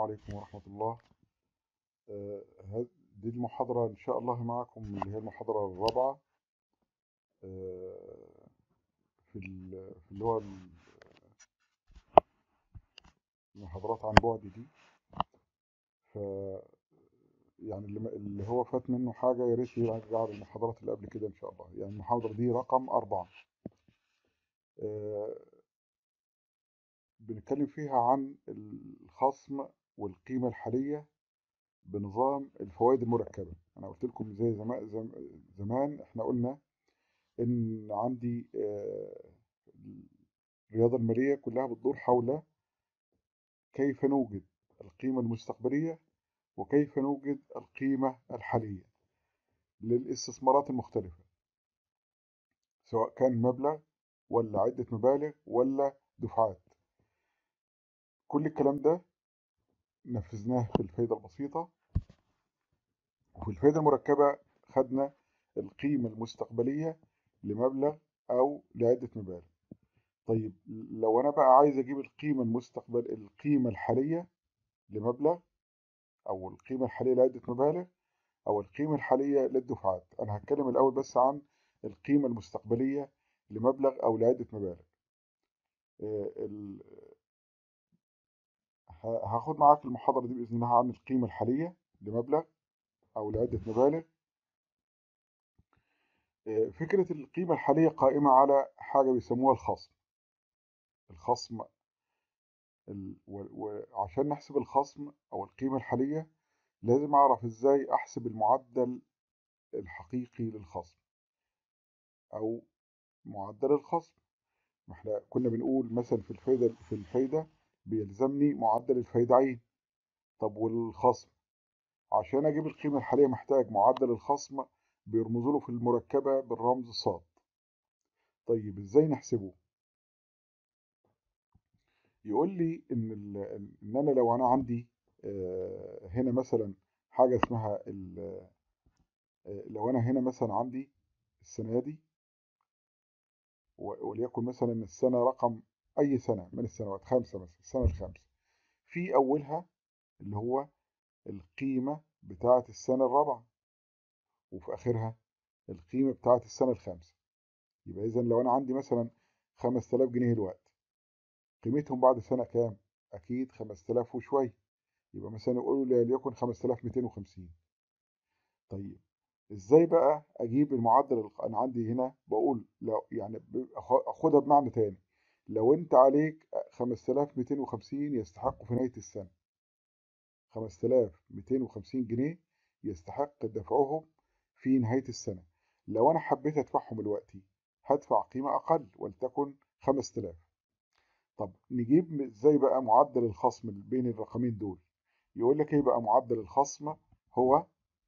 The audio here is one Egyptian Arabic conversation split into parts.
عليكم ورحمة الله آه، هاد- دي المحاضرة إن شاء الله معكم اللي هي المحاضرة الرابعة آه، في ال- في اللي هو ال- المحاضرات عن بعد دي ف يعني اللي اللي هو فات منه حاجة يا ريت يرجع للمحاضرات اللي قبل كده إن شاء الله يعني المحاضرة دي رقم أربعة آه، بنتكلم فيها عن الخصم والقيمة الحالية بنظام الفوائد المركبة أنا قلت لكم زي زمان زم- زمان إحنا قلنا إن عندي آه، الرياضة المالية كلها بتدور حول كيف نوجد القيمة المستقبلية وكيف نوجد القيمة الحالية للاستثمارات المختلفة سواء كان مبلغ ولا عدة مبالغ ولا دفعات كل الكلام ده نفذناه في الفايدة البسيطة وفي الفايدة المركبة خدنا القيمة المستقبلية لمبلغ أو لعدة مبالغ طيب لو أنا بقى عايز أجيب القيمة المستقبل القيمة الحالية لمبلغ أو القيمة الحالية لعدة مبالغ أو القيمة الحالية للدفعات أنا هتكلم الأول بس عن القيمة المستقبلية لمبلغ أو لعدة مبالغ آه، ال- ه- هاخد معاك المحاضرة دي بإذن الله عن القيمة الحالية لمبلغ أو لعدة مبالغ آه، فكرة القيمة الحالية قائمة على حاجة بيسموها الخصم الخصم ال- و- وعشان نحسب الخصم أو القيمة الحالية لازم أعرف إزاي أحسب المعدل الحقيقي للخصم أو معدل الخصم ما احنا كنا بنقول مثلا في الفايدة في الفايدة بيلزمني معدل الفايدة عين طب والخصم عشان أجيب القيمة الحالية محتاج معدل الخصم بيرمزوا له في المركبة بالرمز صاد طيب إزاي نحسبه؟ يقول لي إن ال- إن أنا لو أنا عندي آه، هنا مثلا حاجة اسمها ال- آه، لو أنا هنا مثلا عندي السنة دي و- وليكن مثلا السنة رقم أي سنة من السنوات خمسة مثلا السنة الخامسة في أولها اللي هو القيمة بتاعة السنة الرابعة وفي آخرها القيمة بتاعة السنة الخامسة يبقى إذا لو أنا عندي مثلا 5000 جنيه الوقت قيمتهم بعد سنة كام؟ أكيد 5000 وشوية يبقى مثلا نقول ليكن 5250 طيب إزاي بقى أجيب المعدل الق- أنا عندي هنا بقول لو يعني ب- أخ- أخدها بمعنى تاني لو أنت عليك 5250 يستحقوا في نهاية السنة 5250 جنيه يستحق دفعهم في نهاية السنة لو أنا حبيت أدفعهم دلوقتي هدفع قيمة أقل ولتكن 5000 طب نجيب إزاي بقى معدل الخصم بين الرقمين دول يقول لك إيه بقى معدل الخصم هو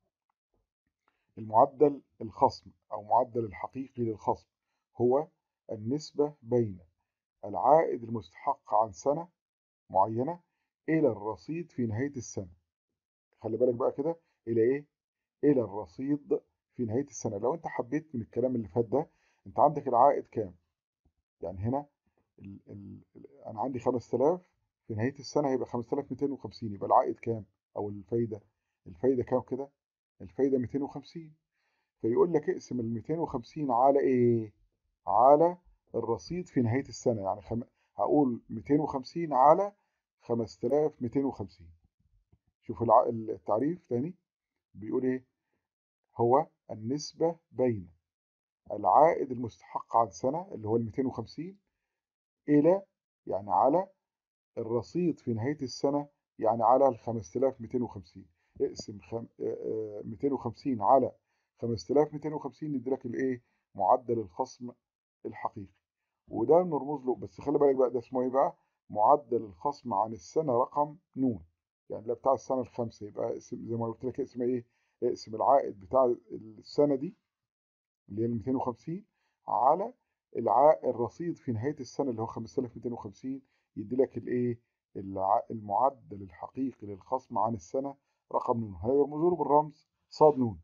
المعدل الخصم أو معدل الحقيقي للخصم هو النسبة بين العائد المستحق عن سنة معينة إلى الرصيد في نهاية السنة خلي بالك بقى كده إلى إيه؟ إلى الرصيد في نهاية السنة لو أنت حبيت من الكلام اللي فات ده أنت عندك العائد كام؟ يعني هنا ال ال ال أنا عندي 5000 في نهاية السنة هيبقى 5250 يبقى العائد كام؟ أو الفايدة الفايدة كام كده؟ الفايدة 250 فيقول لك اقسم ال 250 على إيه؟ على الرصيد في نهاية السنة يعني خم... هقول 250 على 5250 شوف الع... التعريف تاني بيقول ايه هو النسبة بين العائد المستحق عن سنة اللي هو ال 250 إلى يعني على الرصيد في نهاية السنة يعني على ال 5250 اقسم خم... آه، آه، 250 على 5250 يديلك الايه معدل الخصم الحقيقي وده بنرمز له بس خلي بالك بقى ده اسمه ايه بقى معدل الخصم عن السنة رقم نون يعني لا بتاع السنة الخامسة يبقى اقسم زي ما قلت لك اقسم ايه اقسم العائد بتاع السنة دي اللي هي ال 250 على الع... الرصيد في نهاية السنة اللي هو 5250 يدي لك الايه الع... المعدل الحقيقي للخصم عن السنة رقم نون هيرمزوا له بالرمز صاد نون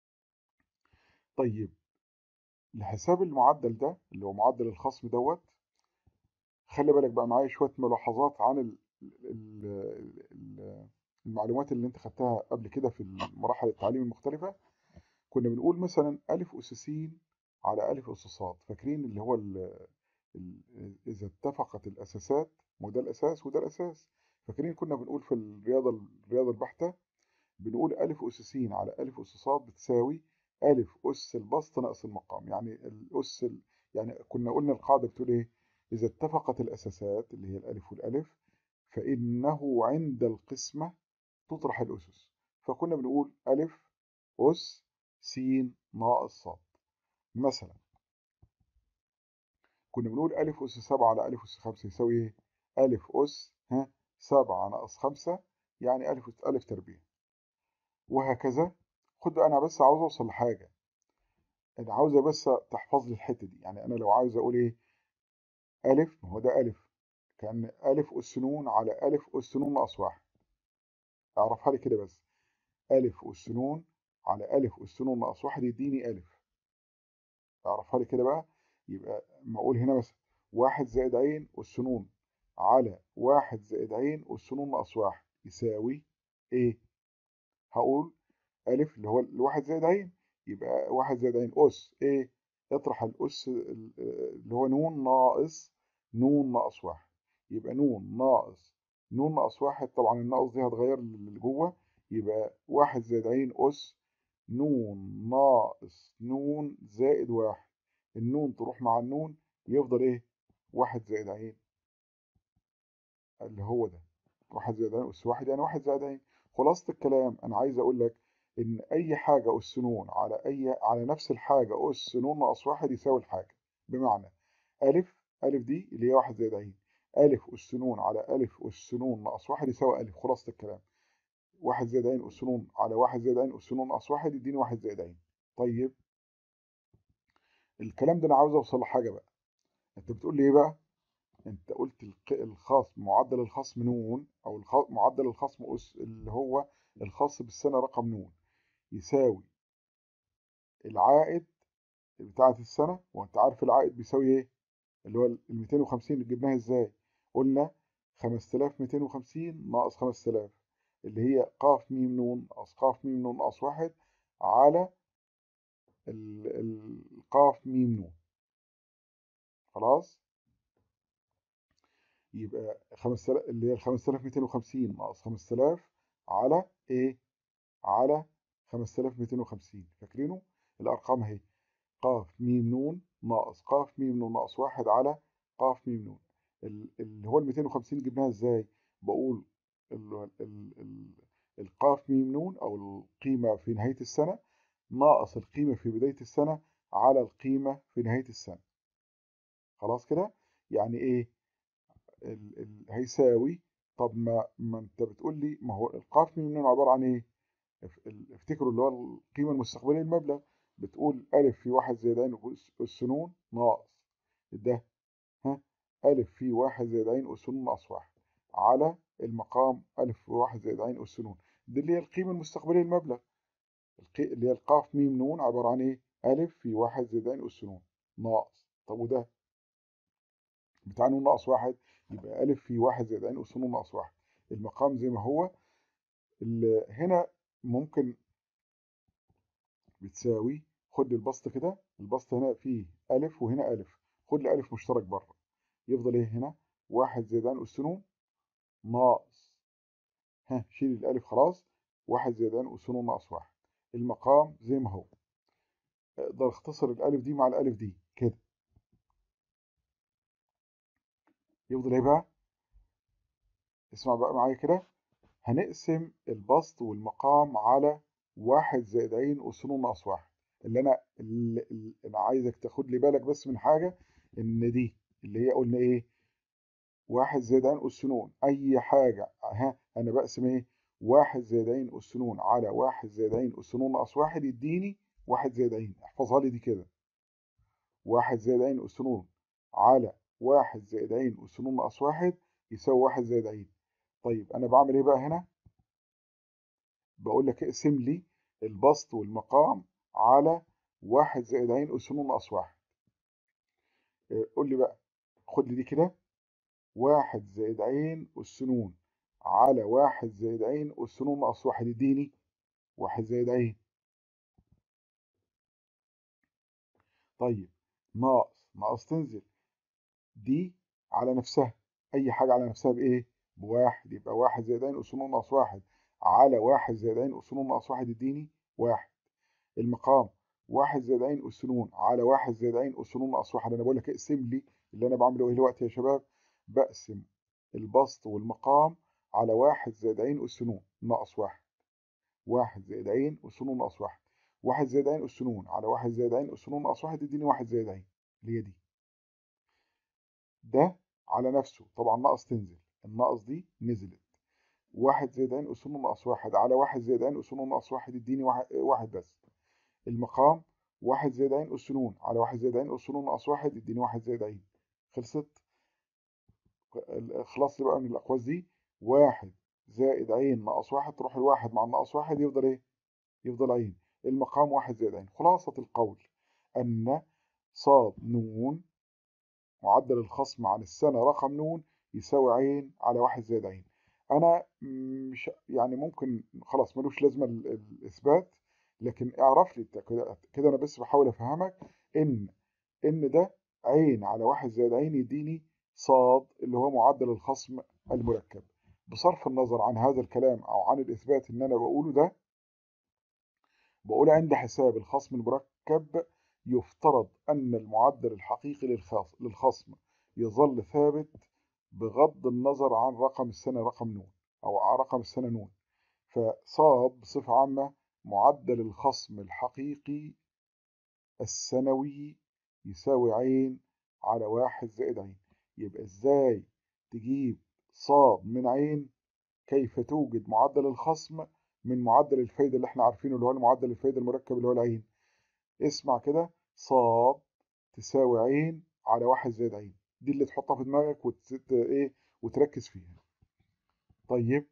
طيب لحساب المعدل ده اللي هو معدل الخصم دوت خلي بالك بقى معايا شوية ملاحظات عن ال- المعلومات اللي انت خدتها قبل كده في المراحل التعليم المختلفة كنا بنقول مثلا ألف أس س على ألف أس ص فاكرين اللي هو ال ال إذا اتفقت الأساسات ما ده الأساس وده الأساس فاكرين كنا بنقول في الرياضة الرياضة البحتة بنقول ألف أس س على ألف أس ص بتساوي ألف أس البسط ناقص المقام يعني الأس يعني كنا قلنا القاعدة بتقول إيه إذا اتفقت الأساسات اللي هي الألف والألف فإنه عند القسمة تطرح الأسس فكنا بنقول ألف أس س ناقص ص مثلا كنا بنقول ألف أس سبعة على ألف أس خمسة يساوي إيه؟ ألف أس ها سبعة ناقص خمسة يعني ألف أس ألف تربيع وهكذا خد أنا بس عاوز أوصل لحاجة أنا عاوزة بس تحفظ لي الحتة دي يعني أنا لو عاوز أقول إيه ألف ما هو ده ألف كان ألف أس نون على ألف أس نون ناقص واحد أعرفها لي كده بس ألف أس نون على ألف أس نون ناقص واحد يديني ألف أعرفها لي كده بقى يبقى ما أقول هنا مثلا واحد زائد عين أس نون على واحد زائد عين أس نون ناقص واحد يساوي إيه؟ هقول ألف اللي هو الواحد زائد عين يبقى واحد زائد عين أس إيه؟ اطرح الأس اللي هو نون ناقص نون ناقص واحد يبقى نون ناقص نون ناقص واحد طبعا الناقص دي هتغير اللي جوه يبقى واحد زائد عين أس نون ناقص نون زائد واحد النون تروح مع النون يفضل ايه واحد زائد عين اللي هو ده واحد زائد عين أس واحد يعني واحد زائد عين خلاصة الكلام أنا عايز أقول لك إن أي حاجة أس نون على أي على نفس الحاجة أس نون ناقص واحد يساوي الحاجة بمعنى ألف ألف دي اللي هي واحد زائد عين ألف أس نون على ألف أس نون ناقص واحد يساوي ألف خلاصة الكلام واحد زائد عين أس نون على واحد زائد عين أس نون ناقص واحد يديني واحد زائد عين طيب الكلام ده أنا عاوز أوصل لحاجة بقى أنت بتقول لي إيه بقى؟ أنت قلت الخصم معدل الخصم نون أو معدل الخصم أس اللي هو الخاص بالسنة رقم نون يساوي العائد بتاعة السنة وأنت عارف العائد بيساوي إيه؟ اللي هو ال 250 اللي جبناها إزاي؟ قلنا 5250 ناقص 5000 اللي هي ق م ن ناقص ق م ن ناقص واحد على القاف م ن خلاص يبقى 5000 اللي هي 5250 ناقص 5000 على ايه على 5250 فاكرينه الارقام اهي ق م ن ناقص ق م ن ناقص واحد على ق م ن اللي هو ال 250 جبناها ازاي بقول القاف ميم نون أو القيمة في نهاية السنة ناقص القيمة في بداية السنة على القيمة في نهاية السنة خلاص كده يعني إيه ال ال هيساوي طب ما, ما أنت بتقول لي ما هو القاف ميم نون عبارة عن إيه افتكروا اللي هو القيمة المستقبلية للمبلغ بتقول ألف في واحد زائد عين أس نون ناقص ده ها ألف في واحد زائد عين أس نون ناقص واحد على المقام ألف واحد زائد عين أس نون دي اللي هي القيمة المستقبلية للمبلغ اللي هي القاف ميم نون عبارة عن إيه؟ ألف في واحد زائد عين أس نون ناقص طب وده بتاع نون ناقص واحد يبقى ألف في واحد زائد عين أس نون ناقص واحد المقام زي ما هو اللي هنا ممكن بتساوي خد البسط كده البسط هنا فيه ألف وهنا ألف خد لي ألف مشترك بره يفضل إيه هنا واحد زائد عين أس نون ناقص ها شيل الألف خلاص واحد زائد عين أس نون ناقص واحد المقام زي ما هو اقدر اختصر الألف دي مع الألف دي كده يفضل ايه بقى اسمع بقى معايا كده هنقسم البسط والمقام على واحد زائد عين أس نون ناقص واحد اللي أنا اللي أنا عايزك تاخد لي بالك بس من حاجة إن دي اللي هي قلنا إيه واحد زائد عين أس نون أي حاجة ها أنا بقسم إيه واحد زائد عين أس نون على واحد زائد عين أس نون ناقص واحد يديني واحد زائد عين احفظها لي دي كده واحد زائد عين أس نون على واحد زائد عين أس نون ناقص واحد يساوي واحد زائد عين طيب أنا بعمل إيه بقى هنا بقول لك اقسم لي البسط والمقام على واحد زائد عين أس نون ناقص واحد قول لي بقى خد لي دي كده واحد زائد عين أس نون على واحد زائد عين أس نون ناقص واحد يديني واحد زائد عين طيب ناقص ناقص تنزل دي على نفسها أي حاجة على نفسها بإيه؟ بواحد يبقى واحد زائد عين أس نون ناقص واحد على واحد زائد عين أس نون ناقص واحد يديني واحد المقام واحد زائد عين أس نون على واحد زائد عين أس نون ناقص واحد أنا بقول لك اقسم لي اللي أنا بعمله إيه دلوقتي يا شباب بقسم البسط والمقام على واحد زائد عين أس نون ناقص واحد واحد زائد عين أس نون ناقص واحد واحد زائد عين أس نون على واحد زائد عين أس نون ناقص واحد يديني واحد زائد عين اللي هي دي ده على نفسه طبعا ناقص تنزل الناقص دي نزلت واحد زائد عين أس نون ناقص واحد على واحد زائد عين أس نون ناقص واحد يديني واحد, واحد بس المقام واحد زائد عين أس نون على واحد زائد عين أس نون ناقص واحد يديني واحد زائد عين خلصت خلاص بقى من الأقواس دي واحد زائد عين ناقص واحد تروح الواحد مع الناقص واحد يفضل ايه؟ يفضل عين المقام واحد زائد عين خلاصة القول أن صاد نون معدل الخصم عن السنة رقم نون يساوي عين على واحد زائد عين أنا مش يعني ممكن خلاص ملوش لازمة الإثبات لكن اعرف لي كده أنا بس بحاول أفهمك إن إن ده عين على واحد زائد عين يديني صاد اللي هو معدل الخصم المركب بصرف النظر عن هذا الكلام أو عن الإثبات اللي أنا بقوله ده بقول عند حساب الخصم المركب يفترض أن المعدل الحقيقي للخصم يظل ثابت بغض النظر عن رقم السنة رقم نون أو رقم السنة نون فصاد بصفة عامة معدل الخصم الحقيقي السنوي يساوي عين على واحد زائد عين يبقى ازاي تجيب صاد من عين كيف توجد معدل الخصم من معدل الفايدة اللي احنا عارفينه اللي هو معدل الفايدة المركب اللي هو العين اسمع كده صاد تساوي عين على واحد زائد عين دي اللي تحطها في دماغك وتست ايه وتركز فيها طيب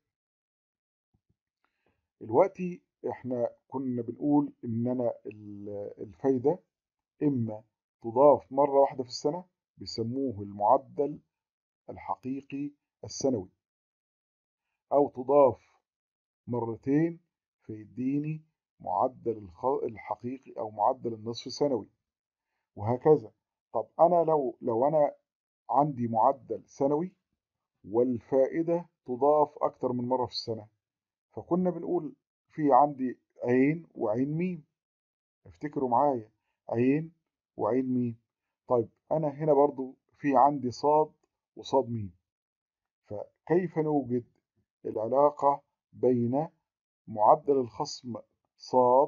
دلوقتي احنا كنا بنقول ان انا الفايدة اما تضاف مرة واحدة في السنة بيسموه المعدل الحقيقي السنوي أو تضاف مرتين فيديني معدل الحقيقي أو معدل النصف سنوي وهكذا طب أنا لو لو أنا عندي معدل سنوي والفائدة تضاف أكتر من مرة في السنة فكنا بنقول في عندي عين وعين ميم افتكروا معايا عين وعين ميم طيب أنا هنا برضو في عندي صاد وصاد ميم فكيف نوجد العلاقة بين معدل الخصم صاد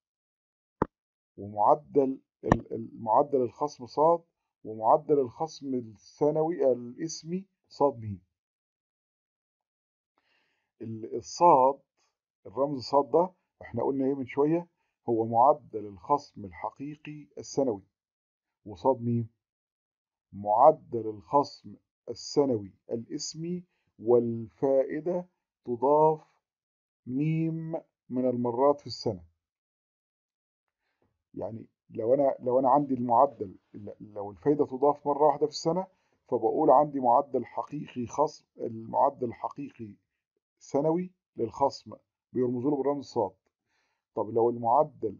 ومعدل معدل الخصم صاد ومعدل الخصم السنوي الاسمي صاد ميم الصاد الرمز صاد ده احنا قلنا ايه من شوية هو معدل الخصم الحقيقي السنوي وصاد ميم معدل الخصم السنوي الاسمي والفائدة تضاف ميم من المرات في السنة يعني لو أنا لو أنا عندي المعدل لو الفايدة تضاف مرة واحدة في السنة فبقول عندي معدل حقيقي خصم المعدل الحقيقي سنوي للخصم بيرمزوا له بالرمز صاد طب لو المعدل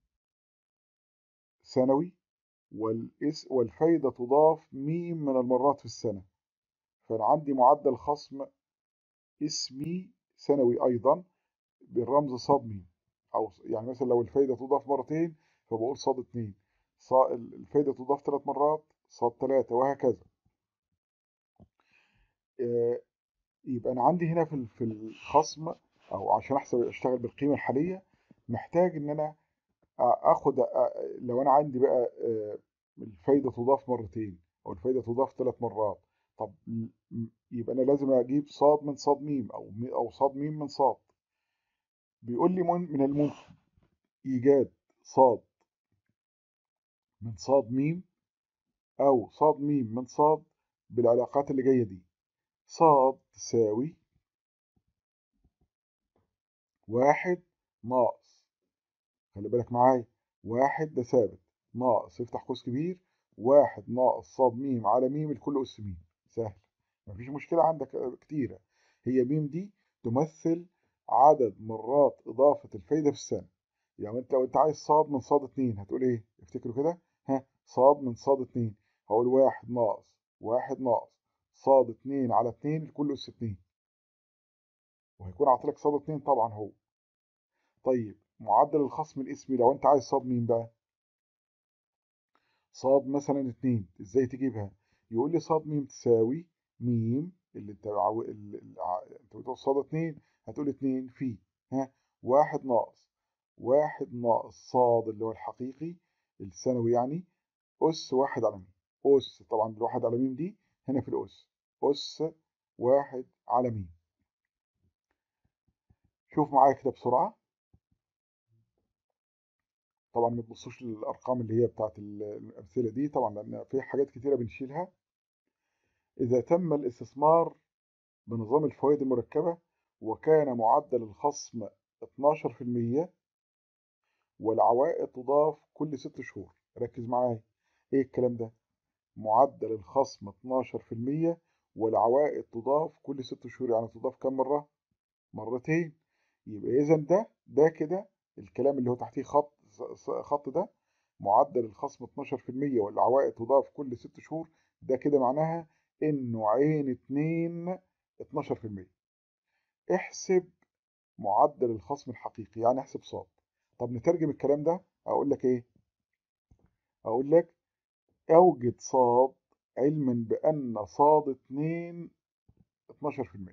سنوي والإس والفايدة تضاف ميم من المرات في السنة فأنا عندي معدل خصم اسمي سنوي أيضا بالرمز صاد ميم أو يعني مثلا لو الفايدة تضاف مرتين فبقول صاد اتنين الفايدة تضاف ثلاث مرات صاد ثلاثة وهكذا يبقى أنا عندي هنا في الخصم أو عشان أحسب أشتغل بالقيمة الحالية محتاج إن أنا اخد لو انا عندي بقى الفايده تضاف مرتين او الفايده تضاف ثلاث مرات طب يبقى انا لازم اجيب صاد من صاد ميم او او صاد ميم من صاد بيقول لي من الممكن ايجاد صاد من صاد ميم او صاد ميم من صاد بالعلاقات اللي جايه دي صاد تساوي واحد ناقص خلي بالك معايا واحد ده ثابت ناقص افتح قوس كبير واحد ناقص صاد ميم على ميم الكل أس ميم سهل مفيش مشكلة عندك كتيرة هي م دي تمثل عدد مرات إضافة الفايدة في السنة يعني انت لو انت عايز صاد من صاد اتنين هتقول ايه افتكروا كده ها صاد من صاد اتنين هقول واحد ناقص واحد ناقص صاد اتنين على اتنين الكل أس اتنين وهيكون عاطلك صاد اتنين طبعا هو طيب معدل الخصم الاسمي لو انت عايز صاد مين بقى صاد مثلا اتنين ازاي تجيبها يقول لي صاد ميم تساوي ميم اللي انت عو... اللي... انت بتقول صاد اتنين هتقول اتنين في ها واحد ناقص واحد ناقص صاد اللي هو الحقيقي الثانوي يعني أس واحد على ميم أس طبعا الواحد على ميم دي هنا في الأس أس واحد على ميم شوف معايا كده بسرعة طبعا ما تبصوش للأرقام اللي هي بتاعت الأمثلة دي طبعا لأن في حاجات كتيرة بنشيلها إذا تم الاستثمار بنظام الفوائد المركبة وكان معدل الخصم 12% والعوائد تضاف كل ست شهور ركز معايا ايه الكلام ده معدل الخصم 12% والعوائد تضاف كل ست شهور يعني تضاف كم مرة مرتين يبقى اذا ده ده كده الكلام اللي هو تحتيه خط خط ده معدل الخصم 12% والعوائد تضاف كل ست شهور ده كده معناها انه عين اتنين 12% احسب معدل الخصم الحقيقي يعني احسب صاد طب نترجم الكلام ده اقول لك ايه اقول لك اوجد صاد علما بان صاد 2 12%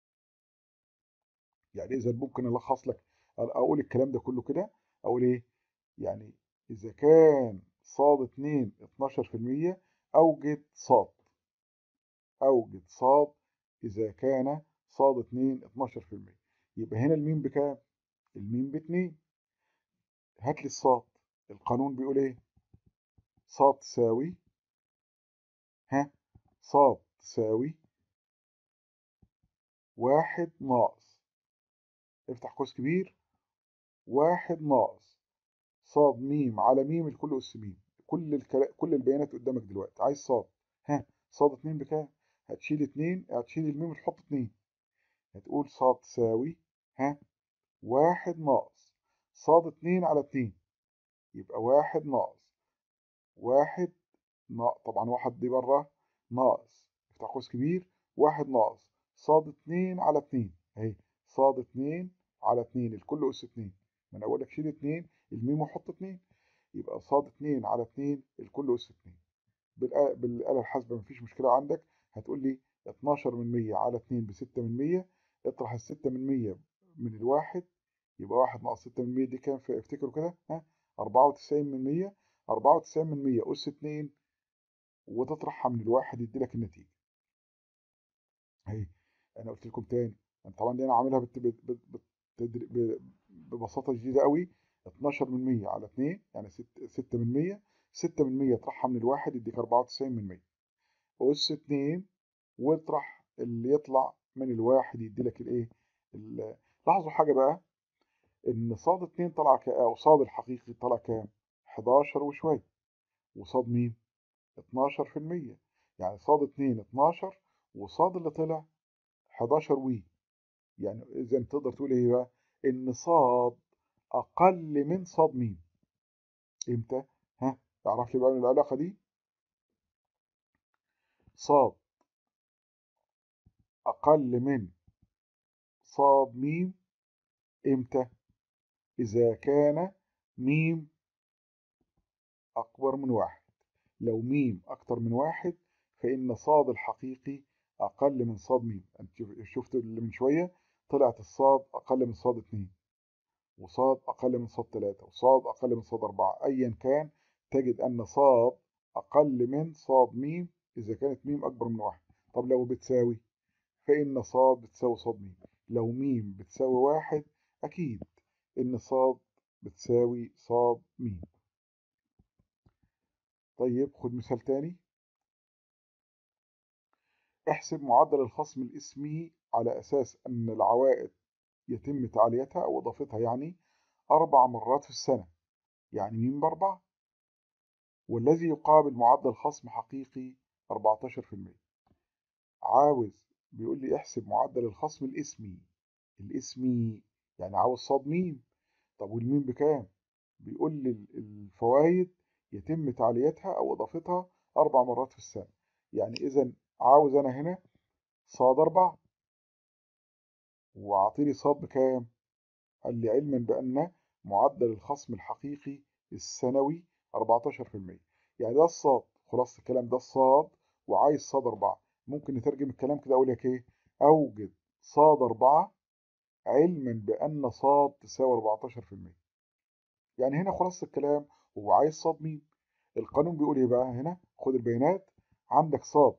يعني اذا ممكن الخص لك اقول الكلام ده كله كده اقول ايه يعني اذا كان صاد 2 12% اوجد صاد اوجد صاد اذا كان صاد 2 12% يبقى هنا الميم بكام الميم باتنين هات لي الصاد القانون بيقول ايه صاد تساوي ها صاد تساوي واحد ناقص افتح قوس كبير واحد ناقص صاد ميم على ميم الكل أس ميم كل الكلا... كل البيانات قدامك دلوقتي عايز صاد ها صاد اتنين بكام هتشيل اتنين هتشيل الميم وتحط اتنين هتقول صاد تساوي ها واحد ناقص صاد اتنين على اتنين يبقى واحد ناقص واحد ناقص طبعا واحد دي بره ناقص افتح قوس كبير واحد ناقص صاد اتنين على اتنين اهي صاد اتنين على اتنين الكل أس اتنين ما انا بقول لك شيل اتنين الميم وحط اتنين يبقى صاد اتنين على اتنين الكل أس اتنين بالآلة الحاسبة مفيش مشكلة عندك هتقول لي 12 من 100 على 2 ب 6 من 100 اطرح ال 6 من 100 من الواحد يبقى واحد ناقص 6 من 100 دي كام افتكروا كده ها 94 من 100 94 من 100 أس 2 وتطرحها من الواحد يدي لك النتيجة اهي انا قلت لكم تاني طبعا دي انا عاملها بت... بت... بت... ببساطة شديدة قوي 12 من 100 على 2 يعني 6 من 100 6 من 100 اطرحها من الواحد يديك 94 من 100 أس 2 واطرح اللي يطلع من الواحد يدي لك الايه لاحظوا حاجة بقى ان صاد 2 طلع كام او صاد الحقيقي طلع كام 11 وشوية وصاد مين 12% يعني صاد 2 12 وصاد اللي طلع 11 وي يعني اذا تقدر تقول ايه بقى ان صاد اقل من صاد مين امتى ها تعرف لي بقى العلاقه دي صاد اقل من صاد ميم امتى اذا كان ميم اكبر من واحد لو ميم اكتر من واحد فان صاد الحقيقي اقل من صاد ميم انت شفت اللي من شويه طلعت الصاد اقل من صاد اتنين وصاد أقل من صاد 3 وصاد أقل من صاد 4 أيا كان تجد أن صاد أقل من صاد ميم إذا كانت ميم أكبر من واحد طب لو بتساوي فإن صاد بتساوي صاد ميم لو ميم بتساوي واحد أكيد إن صاد بتساوي صاد ميم طيب خد مثال تاني احسب معدل الخصم الاسمي على أساس أن العوائد يتم تعليتها أو إضافتها يعني أربع مرات في السنة يعني مين بأربعة والذي يقابل معدل خصم حقيقي 14% عاوز بيقول لي احسب معدل الخصم الاسمي الاسمي يعني عاوز صاد ميم طب والميم بكام بيقول لي الفوائد يتم تعليتها او اضافتها اربع مرات في السنه يعني اذا عاوز انا هنا صاد اربعة وعطيلي صاد بكام قال لي علما بان معدل الخصم الحقيقي السنوي 14% يعني ده الصاد خلاص الكلام ده الصاد وعايز صاد أربعة ممكن نترجم الكلام كده أقول لك إيه أوجد صاد أربعة علما بأن صاد تساوي 14% يعني هنا خلاص الكلام هو عايز صاد مين القانون بيقول إيه بقى هنا خد البيانات عندك صاد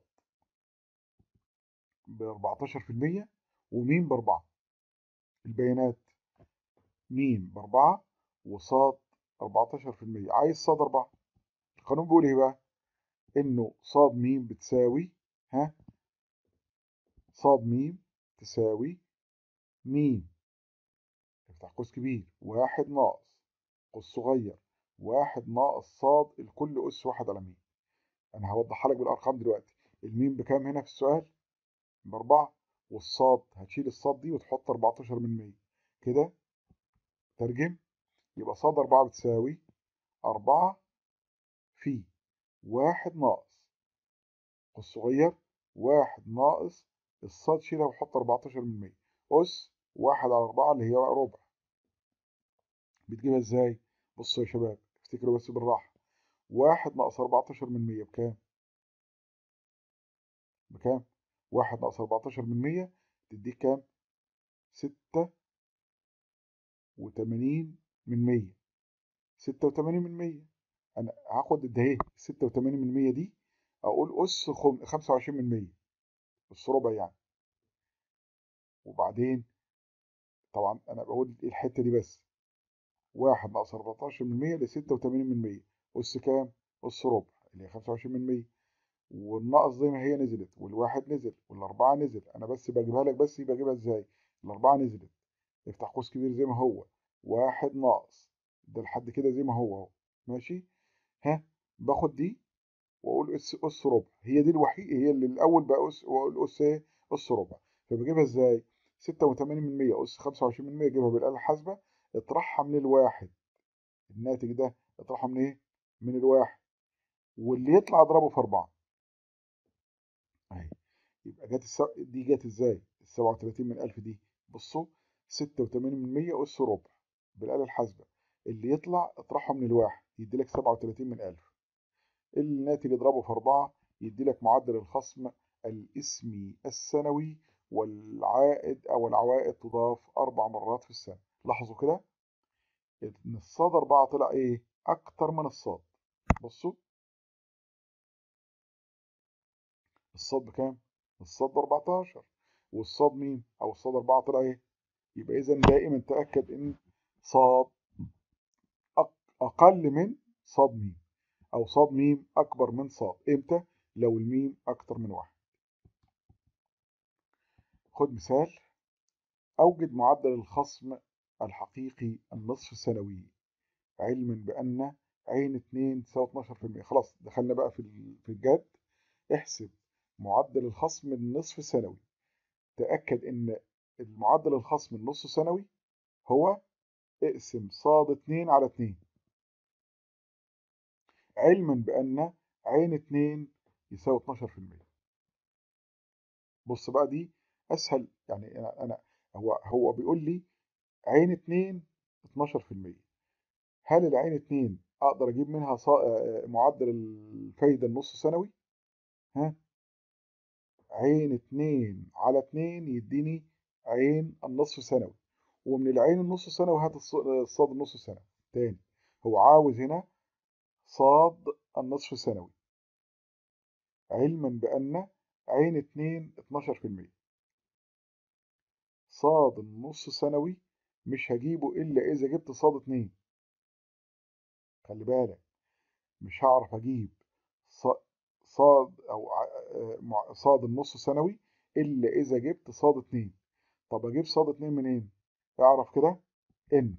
ب 14% وميم بأربعة البيانات ميم بأربعة وصاد 14% عايز صاد أربعة القانون بيقول إيه بقى إنه صاد ميم بتساوي ها صاد ميم تساوي ميم افتح قوس كبير واحد ناقص قوس صغير واحد ناقص صاد الكل أس واحد على ميم أنا هوضحها لك بالأرقام دلوقتي الميم بكام هنا في السؤال؟ بأربعة والصاد هتشيل الصاد دي وتحط 14 من 100 كده ترجم يبقى صاد أربعة بتساوي أربعة في واحد ناقص الصغير واحد ناقص الصاد شيلها وحط 14 من 100 أس واحد على أربعة اللي هي ربع بتجيبها إزاي؟ بصوا يا شباب افتكروا بس بالراحة واحد ناقص 14 من 100 بكام؟ بكام؟ واحد ناقص 14 من 100 تديك كام؟ ستة وتمانين من مية ستة وتمانين من مية أنا هاخد ده إيه ستة وتمانين من مية دي أقول أس خمسة وعشرين من مية أس ربع يعني وبعدين طبعا أنا بقول إيه الحتة دي بس واحد ناقص أربعتاشر من مية لستة وتمانين من مية أس كام؟ أس ربع اللي هي خمسة وعشرين من مية والناقص زي ما هي نزلت والواحد نزل والأربعة نزل أنا بس بجيبها لك بس بجيبها إزاي؟ الأربعة نزلت افتح قوس كبير زي ما هو واحد ناقص ده لحد كده زي ما هو اهو ماشي ها باخد دي واقول اس اس ربع هي دي الوحيده هي اللي الاول بقى اس واقول اس ايه اس ربع فبجيبها ازاي 86 من 100 اس 25 من 100 اجيبها بالاله الحاسبه اطرحها من الواحد الناتج ده اطرحها من ايه من الواحد واللي يطلع اضربه في 4 اهي يبقى جت السو... دي جت ازاي ال 37 من 1000 دي بصوا 86 من 100 أس ربع بالآلة الحاسبة اللي يطلع اطرحه من الواحد يدي لك 37 من 1000 الناتج اضربه في 4 يدي لك معدل الخصم الاسمي السنوي والعائد أو العوائد تضاف أربع مرات في السنة لاحظوا كده إن الصاد 4 طلع إيه؟ أكتر من الصاد بصوا الصاد بكام؟ الصاد ب 14 والصاد مين؟ أو الصاد 4 طلع إيه؟ يبقى إذا دائما تأكد إن صاد أقل من صاد ميم أو صاد ميم أكبر من صاد إمتى؟ لو الميم أكتر من واحد خد مثال أوجد معدل الخصم الحقيقي النصف السنوي علما بأن عين 2 تساوي 12% خلاص دخلنا بقى في في الجد احسب معدل الخصم النصف السنوي تأكد إن المعدل الخصم النص سنوي هو اقسم صاد 2 على 2 علما بأن عين 2 يساوي 12% بص بقى دي أسهل يعني أنا, أنا هو هو بيقول لي عين 2 12% هل العين 2 أقدر أجيب منها معدل الفايدة النص سنوي؟ ها؟ عين 2 على 2 يديني عين النصف سنوي ومن العين النص سنوي هات الصاد النص سنوي تاني هو عاوز هنا صاد النصف سنوي علما بأن عين اتنين اتناشر في المية صاد النص سنوي مش هجيبه إلا إذا جبت صاد اتنين خلي بالك مش هعرف أجيب صاد أو صاد النص سنوي إلا إذا جبت صاد اتنين طب اجيب صاد اتنين منين اعرف كده ان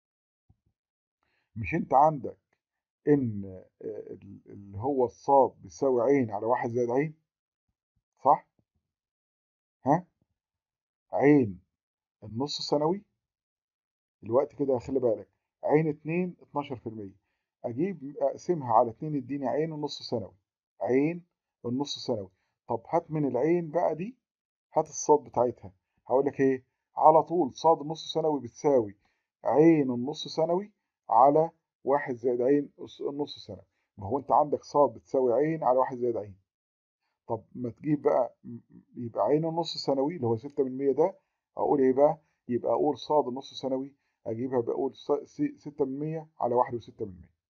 مش انت عندك ان اللي هو الصاد بيساوي عين على واحد زائد عين صح عين النص سنوي الوقت كده خلي بالك عين اتنين اتناشر في المية أجيب أقسمها على اتنين يديني عين النص سنوي عين النص سنوي طب هات من العين بقى دي هات الصاد بتاعتها هقول لك ايه على طول صاد النص سنوي بتساوي عين النص سنوي على واحد زائد عين النص سنوي ما هو انت عندك صاد بتساوي عين على واحد زائد عين طب ما تجيب بقى يبقى عين النص سنوي اللي هو ستة من مية ده اقول ايه بقى يبقى اقول صاد النص سنوي اجيبها بقول ستة من مية على واحد وستة من مية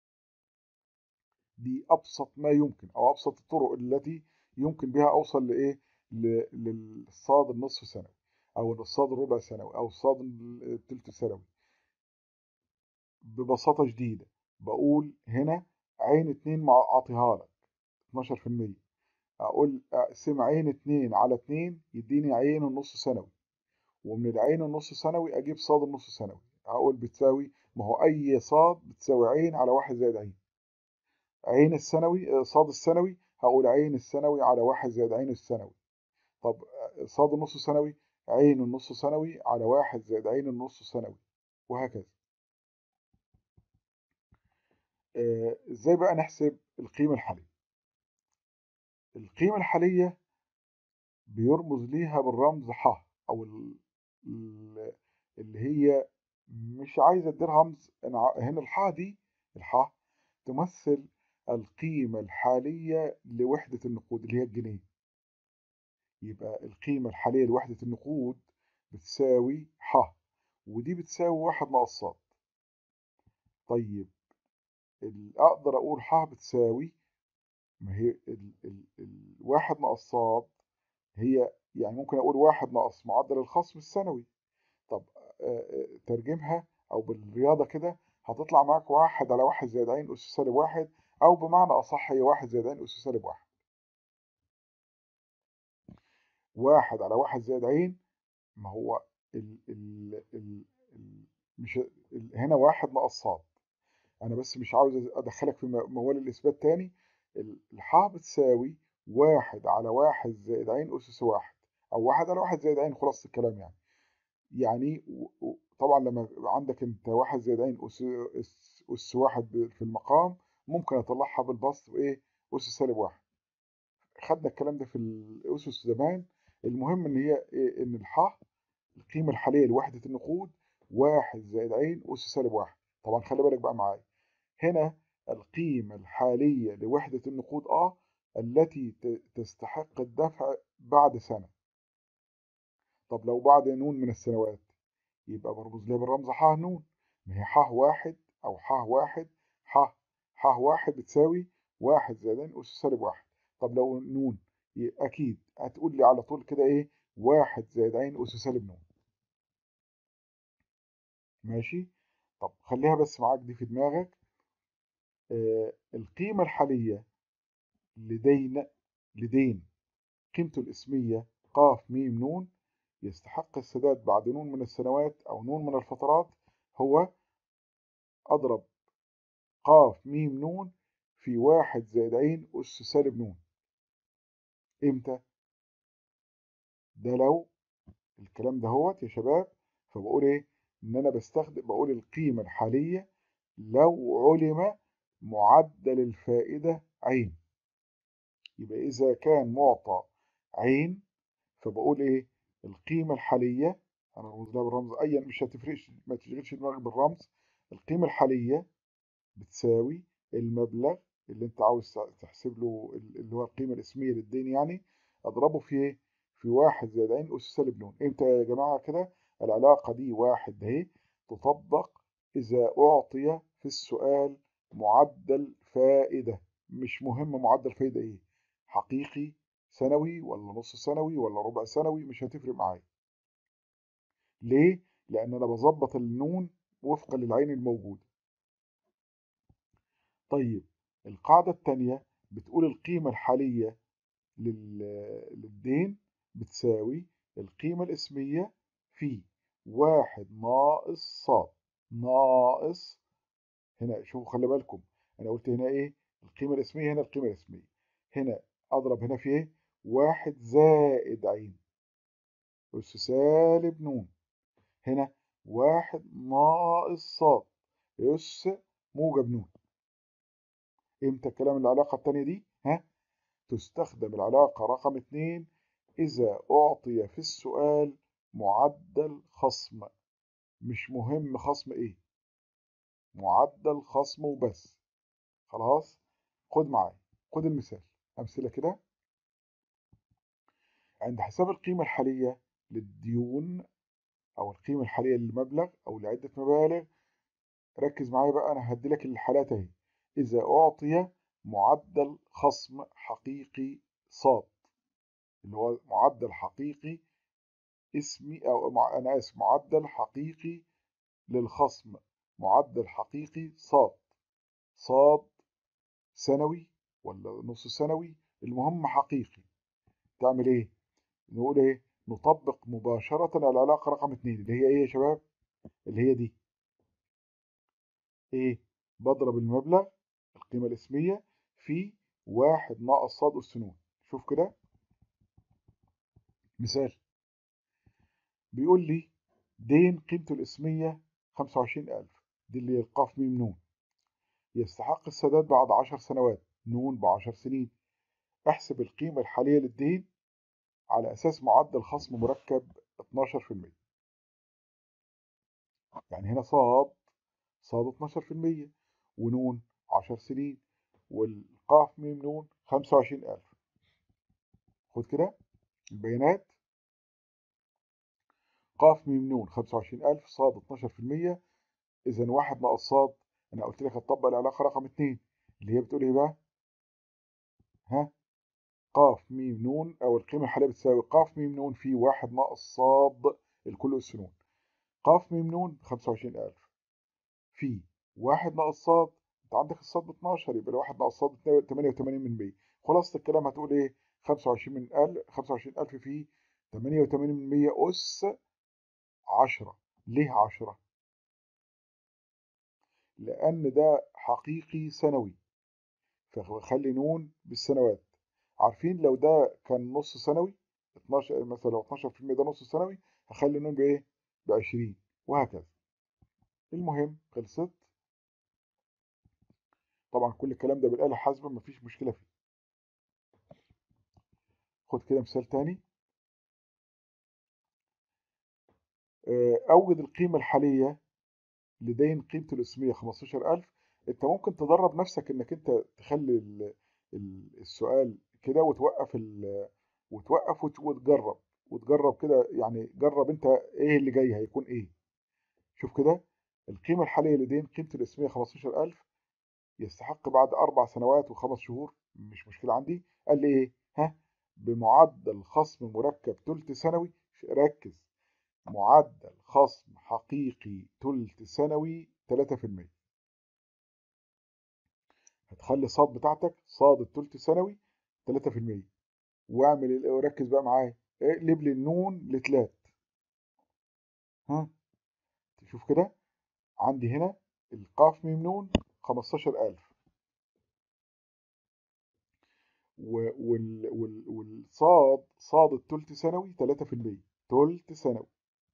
دي ابسط ما يمكن او ابسط الطرق التي يمكن بها اوصل لايه للصاد النصف سنوي او الصاد الربع سنوي او الصاد الثلث سنوي ببساطه شديده بقول هنا عين اتنين مع اعطيها لك 12% اقول اقسم عين اتنين على اتنين يديني عين النص سنوي ومن العين النص سنوي اجيب صاد النص سنوي هقول بتساوي ما هو اي صاد بتساوي عين على واحد زائد عين عين السنوي صاد السنوي هقول عين السنوي على واحد زائد عين السنوي طب صاد النص سنوي عين النص سنوي على واحد زائد عين النص سنوي وهكذا ازاي بقى نحسب القيمة الحالية القيمة الحالية بيرمز ليها بالرمز ح او اللي هي مش عايزة ادي رمز هنا الح دي الح تمثل القيمة الحالية لوحدة النقود اللي هي الجنيه يبقى القيمة الحالية لوحدة النقود بتساوي ح ودي بتساوي واحد ناقص صاد طيب أقدر أقول ح بتساوي ما هي ال ال الواحد ناقص صاد هي يعني ممكن أقول واحد ناقص معدل الخصم السنوي طب ترجمها أو بالرياضة كده هتطلع معاك واحد على واحد زائد عين أس سالب واحد أو بمعنى أصح هي واحد زائد عين أس سالب واحد واحد على واحد زائد عين ما هو ال ال ال ال مش ال هنا واحد ناقص صاد أنا بس مش عاوز أدخلك في موال الإثبات تاني الحاء بتساوي واحد على واحد زائد عين أسس واحد أو واحد على واحد زائد عين خلاص الكلام يعني يعني طبعا لما عندك انت واحد زائد عين أس, أس, أس واحد في المقام ممكن أطلعها بالبسط بإيه أس سالب واحد خدنا الكلام ده في الأسس زمان المهم إن هي إيه إن الحاء القيمة الحالية لوحدة النقود واحد زائد عين أس سالب واحد طبعا خلي بالك بقى معايا هنا القيمة الحالية لوحدة النقود آه التي تستحق الدفع بعد سنة طب لو بعد نون من السنوات يبقى برمز لها بالرمز ح نون ما هي ح واحد أو ح واحد ح ح واحد بتساوي واحد زائد أس سالب واحد طب لو نون أكيد هتقول لي على طول كده إيه واحد زائد عين أس سالب نون ماشي طب خليها بس معاك دي في دماغك آه القيمة الحالية لدين لدين قيمته الاسمية قاف ميم نون يستحق السداد بعد نون من السنوات أو نون من الفترات هو أضرب قاف ميم نون في واحد زائد عين أس سالب نون إمتى؟ ده لو الكلام ده هوت يا شباب فبقول إيه؟ إن أنا بستخدم بقول القيمة الحالية لو علم معدل الفائدة عين يبقى إذا كان معطى عين فبقول إيه؟ القيمة الحالية أنا رمز لها بالرمز أيا مش هتفرقش ما تشغلش دماغك بالرمز القيمة الحالية بتساوي المبلغ اللي أنت عاوز تحسب له اللي هو القيمة الاسمية للدين يعني أضربه في إيه؟ في واحد زائد عين أس سالب نون إمتى يا جماعة كده؟ العلاقة دي واحد أهي تطبق إذا أعطي في السؤال معدل فائدة مش مهم معدل فائدة إيه؟ حقيقي سنوي ولا نص سنوي ولا ربع سنوي مش هتفرق معايا ليه؟ لأن أنا بظبط النون وفقا للعين الموجودة طيب القاعدة الثانية بتقول القيمة الحالية للدين بتساوي القيمة الاسمية في واحد ناقص صاد ناقص هنا شوفوا خلي بالكم أنا قلت هنا إيه القيمة الاسمية هنا القيمة الاسمية هنا أضرب هنا في إيه واحد زائد عين أس سالب نون هنا واحد ناقص صاد أس موجب نون امتى الكلام العلاقة التانية دي ها تستخدم العلاقة رقم اتنين إذا أعطي في السؤال معدل خصم مش مهم خصم إيه معدل خصم وبس خلاص خد معايا خد المثال أمثلة كده عند حساب القيمة الحالية للديون أو القيمة الحالية للمبلغ أو لعدة مبالغ ركز معايا بقى أنا هدي لك الحالات أهي إذا أعطي معدل خصم حقيقي صاد اللي هو معدل حقيقي اسمي أو مع أنا آسف معدل حقيقي للخصم معدل حقيقي صاد صاد سنوي ولا نص سنوي المهم حقيقي تعمل ايه نقول ايه نطبق مباشرة العلاقة رقم اتنين اللي هي ايه يا شباب اللي هي دي ايه بضرب المبلغ القيمة الاسمية في واحد ناقص صاد أس نون شوف كده مثال بيقول لي دين قيمته الاسمية خمسة وعشرين ألف دي اللي هي القاف ميم نون يستحق السداد بعد عشر سنوات نون بعشر سنين احسب القيمة الحالية للدين على أساس معدل خصم مركب 12% يعني هنا صاد صاد 12% ونون 10 سنين والقاف ميم نون 25000 خد كده البيانات قاف ميم نون 25000 صاد 12% إذا واحد ناقص صاد أنا قلت لك هتطبق العلاقة رقم 2 اللي هي بتقول إيه بقى؟ ها قاف ميم نون أو القيمة الحالية بتساوي قاف ميم نون في واحد ناقص صاد الكل أس نون قاف ميم نون بخمسة وعشرين ألف في واحد ناقص صاد أنت عندك الصاد ب 12 يبقى واحد ناقص صاد 88 من 100 خلاصة الكلام هتقول إيه 25 من 1000 25000 في 88 من 100 أس 10 ليه 10 لأن ده حقيقي سنوي فخلي نون بالسنوات عارفين لو ده كان نص سنوي 12 مثلا لو 12% ده نص سنوي هخلي النون بايه ب 20 وهكذا المهم خلصت طبعا كل الكلام ده بالآلة الحاسبة مفيش مشكلة فيه خد كده مثال تاني أوجد القيمة الحالية لدين قيمته الاسمية 15000 أنت ممكن تدرب نفسك إنك أنت تخلي السؤال كده وتوقف وتوقف وتجرب وتجرب كده يعني جرب انت ايه اللي جاي هيكون ايه شوف كده القيمة الحالية لدين قيمته الاسمية 15000 يستحق بعد أربع سنوات وخمس شهور مش مشكلة عندي قال لي إيه ها بمعدل خصم مركب تلت سنوي ركز معدل خصم حقيقي تلت سنوي 3% هتخلي صاد بتاعتك صاد التلت سنوي 3% واعمل وركز بقى معايا اقلب لي النون لتلات ها تشوف كده عندي هنا القاف ميم نون 15000 وال وال والصاد صاد التلت سنوي 3% تلت سنوي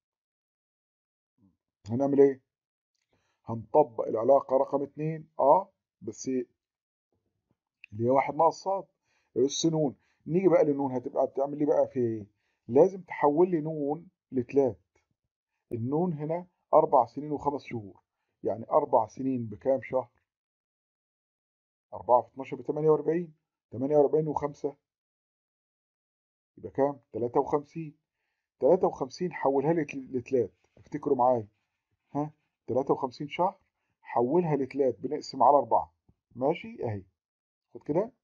هنعمل ايه هنطبق العلاقة رقم اتنين اه بس اللي هي واحد ناقص صاد اس نون نيجي بقى للنون هتبقى بتعمل لي بقى في ايه لازم تحول لي نون لتلات النون هنا أربع سنين وخمس شهور يعني أربع سنين بكام شهر أربعة في اتناشر بتمانية وأربعين تمانية وأربعين وخمسة يبقى كام تلاتة وخمسين تلاتة وخمسين حولها لي لتلات افتكروا معايا ها تلاتة وخمسين شهر حولها لتلات بنقسم على أربعة ماشي أهي خد كده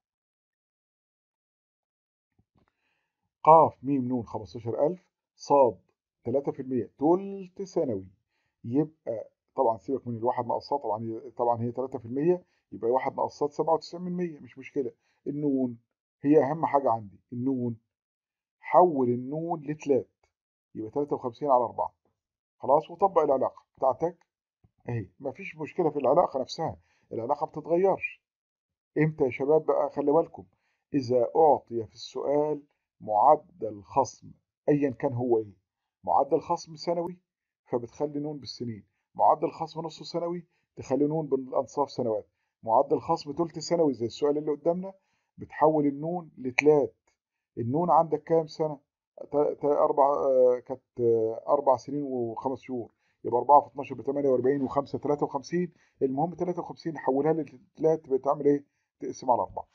قاف ميم نون 15000 صاد 3% تلت ثانوي يبقى طبعا سيبك من الواحد ناقصات طبعا طبعا هي 3% يبقى واحد ناقصات 97% مش مشكله النون هي اهم حاجه عندي النون حول النون لتلات يبقى 53 على 4 خلاص وطبق العلاقه بتاعتك اهي مفيش مشكله في العلاقه نفسها العلاقه ما بتتغيرش امتى يا شباب بقى خلي بالكم اذا اعطي في السؤال معدل خصم ايا كان هو ايه معدل خصم سنوي فبتخلي نون بالسنين معدل خصم نص سنوي تخلي نون بالانصاف سنوات معدل خصم ثلث سنوي زي السؤال اللي قدامنا بتحول النون لتلات النون عندك كام سنة؟ أربع كانت أربع سنين وخمس شهور يبقى 4 في 12 ب 48 و5 53 المهم 53 نحولها لتلات بتعمل إيه؟ تقسم على 4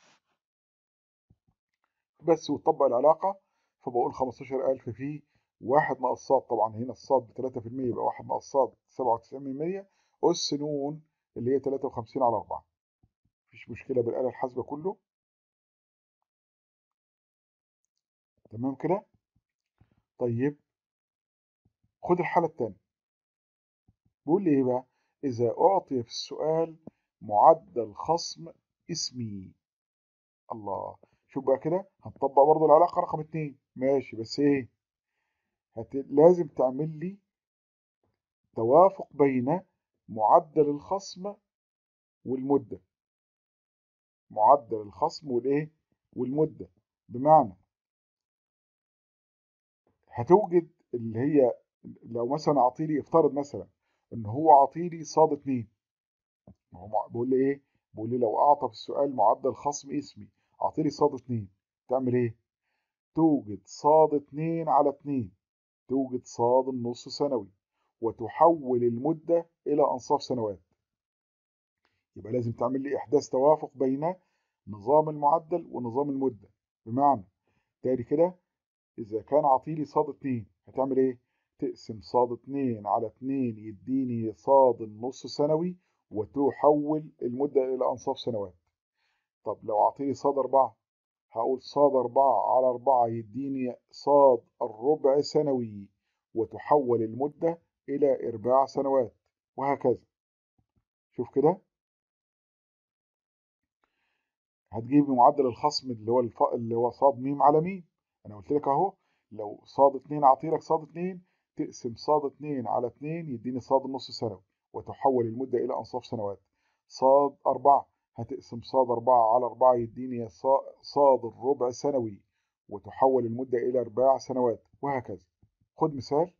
بس وتطبق العلاقة فبقول 15000 في واحد ناقص صاد طبعا هنا الصاد ب 3% يبقى واحد ناقص صاد 97% أس نون اللي هي 53 على 4 مفيش مشكلة بالآلة الحاسبة كله تمام كده طيب خد الحالة الثانية بيقول لي ايه بقى إذا أعطي في السؤال معدل خصم اسمي الله شوف بقى كده هنطبق برضه العلاقة رقم اتنين ماشي بس ايه هت... لازم تعمل لي توافق بين معدل الخصم والمدة معدل الخصم والايه والمدة بمعنى هتوجد اللي هي لو مثلا اعطيلي افترض مثلا ان هو اعطيلي صاد اتنين ما هو بيقول لي ايه بيقول لي لو اعطى في السؤال معدل خصم اسمي اعطيلي صاد اتنين تعمل ايه توجد صاد اتنين على اتنين توجد صاد النص سنوي وتحول المدة إلى أنصاف سنوات يبقى لازم تعمل لي إحداث توافق بين نظام المعدل ونظام المدة بمعنى تاني كده إذا كان عطيلي صاد اتنين هتعمل إيه؟ تقسم صاد اتنين على اتنين يديني صاد النص سنوي وتحول المدة إلى أنصاف سنوات طب لو عطيلي صاد أربعة هقول صاد أربعة على أربعة يديني صاد الربع سنوي وتحول المدة إلى إرباع سنوات وهكذا شوف كده هتجيب معدل الخصم اللي هو الف... اللي هو صاد ميم على ميم انا قلت لك اهو لو صاد 2 اعطيلك صاد 2 تقسم صاد 2 على 2 يديني صاد النص سنوي وتحول المدة إلى أنصاف سنوات صاد 4 هتقسم صاد 4 على 4 يديني صاد الربع سنوي وتحول المدة إلى أرباع سنوات وهكذا خد مثال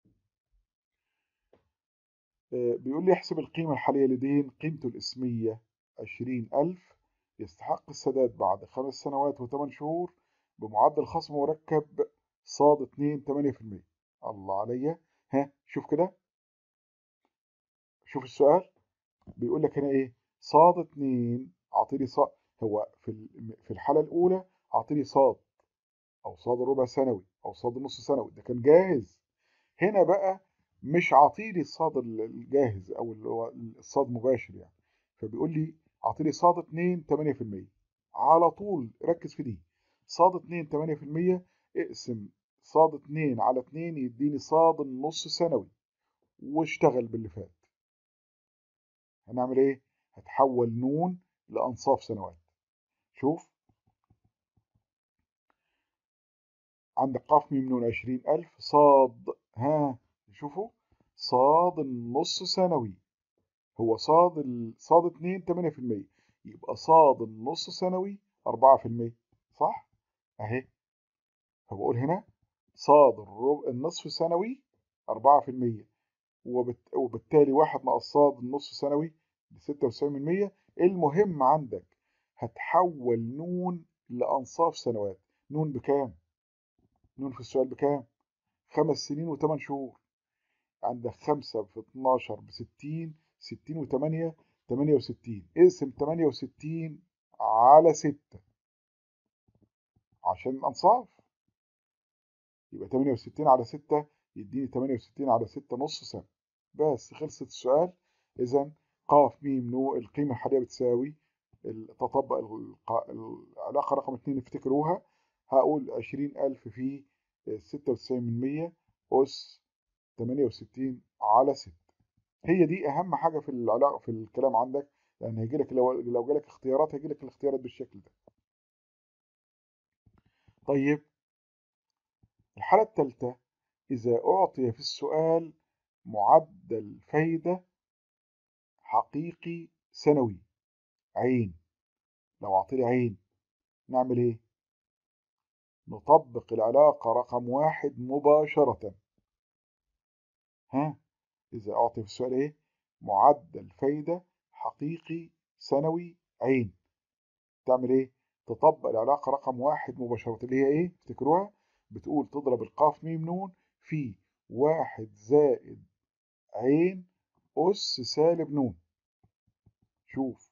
بيقول لي احسب القيمة الحالية لدين قيمته الاسمية 20000 يستحق السداد بعد خمس سنوات وثمان شهور بمعدل خصم مركب صاد 2 8% الله عليا ها شوف كده شوف السؤال بيقول لك هنا ايه صاد 2 اعطيني صاد هو في في الحالة الأولى اعطيني صاد أو صاد ربع سنوي أو صاد نص سنوي ده كان جاهز هنا بقى مش عاطيلي الصاد الجاهز او اللي هو الصاد مباشر يعني فبيقول لي عاطيلي صاد 2 8% على طول ركز في دي صاد 2 8% اقسم صاد 2 على 2 يديني صاد النص سنوي واشتغل باللي فات هنعمل ايه هتحول نون لانصاف سنوات شوف عندك قاف ميم نون 20000 صاد ها شوفوا صاد النص سنوي هو صاد ال... صاد 2 8% يبقى صاد النص سنوي 4% صح اهي فبقول هنا صاد الربع النصف سنوي 4% وبت... وبالتالي واحد ناقص صاد النص سنوي ب 96% المهم عندك هتحول نون لأنصاف سنوات نون بكام؟ نون في السؤال بكام؟ خمس سنين وثمان شهور عندك خمسة في اتناشر بستين ستين وتمانية تمانية وستين اقسم تمانية وستين على ستة عشان الأنصاف يبقى تمانية وستين على ستة يديني تمانية وستين على ستة نص سنة بس خلصت السؤال إذا قاف ميم نو القيمة الحالية بتساوي تطبق العلاقة رقم اتنين افتكروها هقول عشرين ألف في ستة وتسعين من مية أس 68 على 6 هي دي اهم حاجه في العلاقه في الكلام عندك لان هيجي لك لو لو جالك اختيارات هيجي لك الاختيارات بالشكل ده طيب الحاله الثالثه اذا اعطي في السؤال معدل فايده حقيقي سنوي عين لو اعطيني عين نعمل ايه نطبق العلاقة رقم واحد مباشرة ها إذا أعطي في السؤال إيه معدل فايدة حقيقي سنوي عين تعمل إيه تطبق العلاقة رقم واحد مباشرة اللي هي إيه افتكروها بتقول تضرب القاف ميم نون في واحد زائد عين أس سالب نون شوف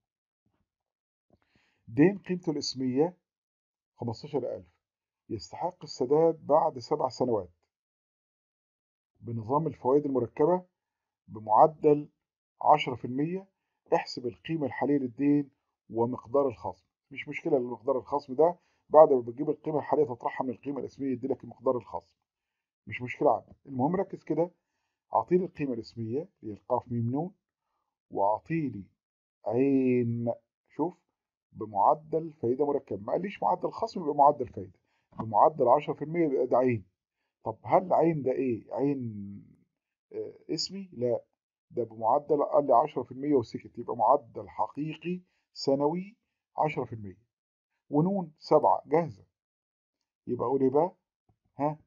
دين قيمته الاسمية 15000 يستحق السداد بعد سبع سنوات بنظام الفوائد المركبة بمعدل 10% احسب القيمة الحالية للدين ومقدار الخصم مش مشكلة مقدار الخصم ده بعد ما بتجيب القيمة الحالية تطرحها من القيمة الاسمية يدي لك مقدار الخصم مش مشكلة عندك المهم ركز كده أعطيني القيمة الاسمية اللي هي القاف ميم نون وأعطيني عين شوف بمعدل فايدة مركب ما قاليش معدل خصم يبقى معدل فايدة بمعدل 10% يبقى ده عين طب هل عين ده ايه عين آه اسمي لا ده بمعدل قال لي 10% وسكت يبقى معدل حقيقي سنوي 10% ونون سبعة جاهزة يبقى أقول إيه بقى ها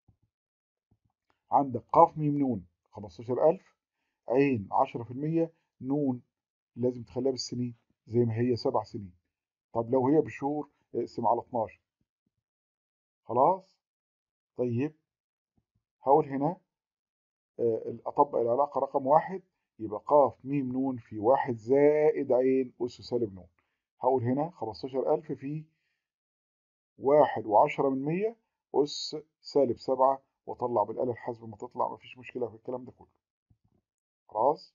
عندك قاف ميم نون 15000 عين 10% نون لازم تخليها بالسنين زي ما هي سبع سنين طب لو هي بالشهور اقسم على 12 خلاص طيب هقول هنا أطبق العلاقة رقم واحد يبقى قاف ميم نون في واحد زائد عين أس سالب نون هقول هنا 15000 في واحد وعشرة من مية أس سالب سبعة وأطلع بالآلة الحاسبة ما تطلع مفيش مشكلة في الكلام ده كله خلاص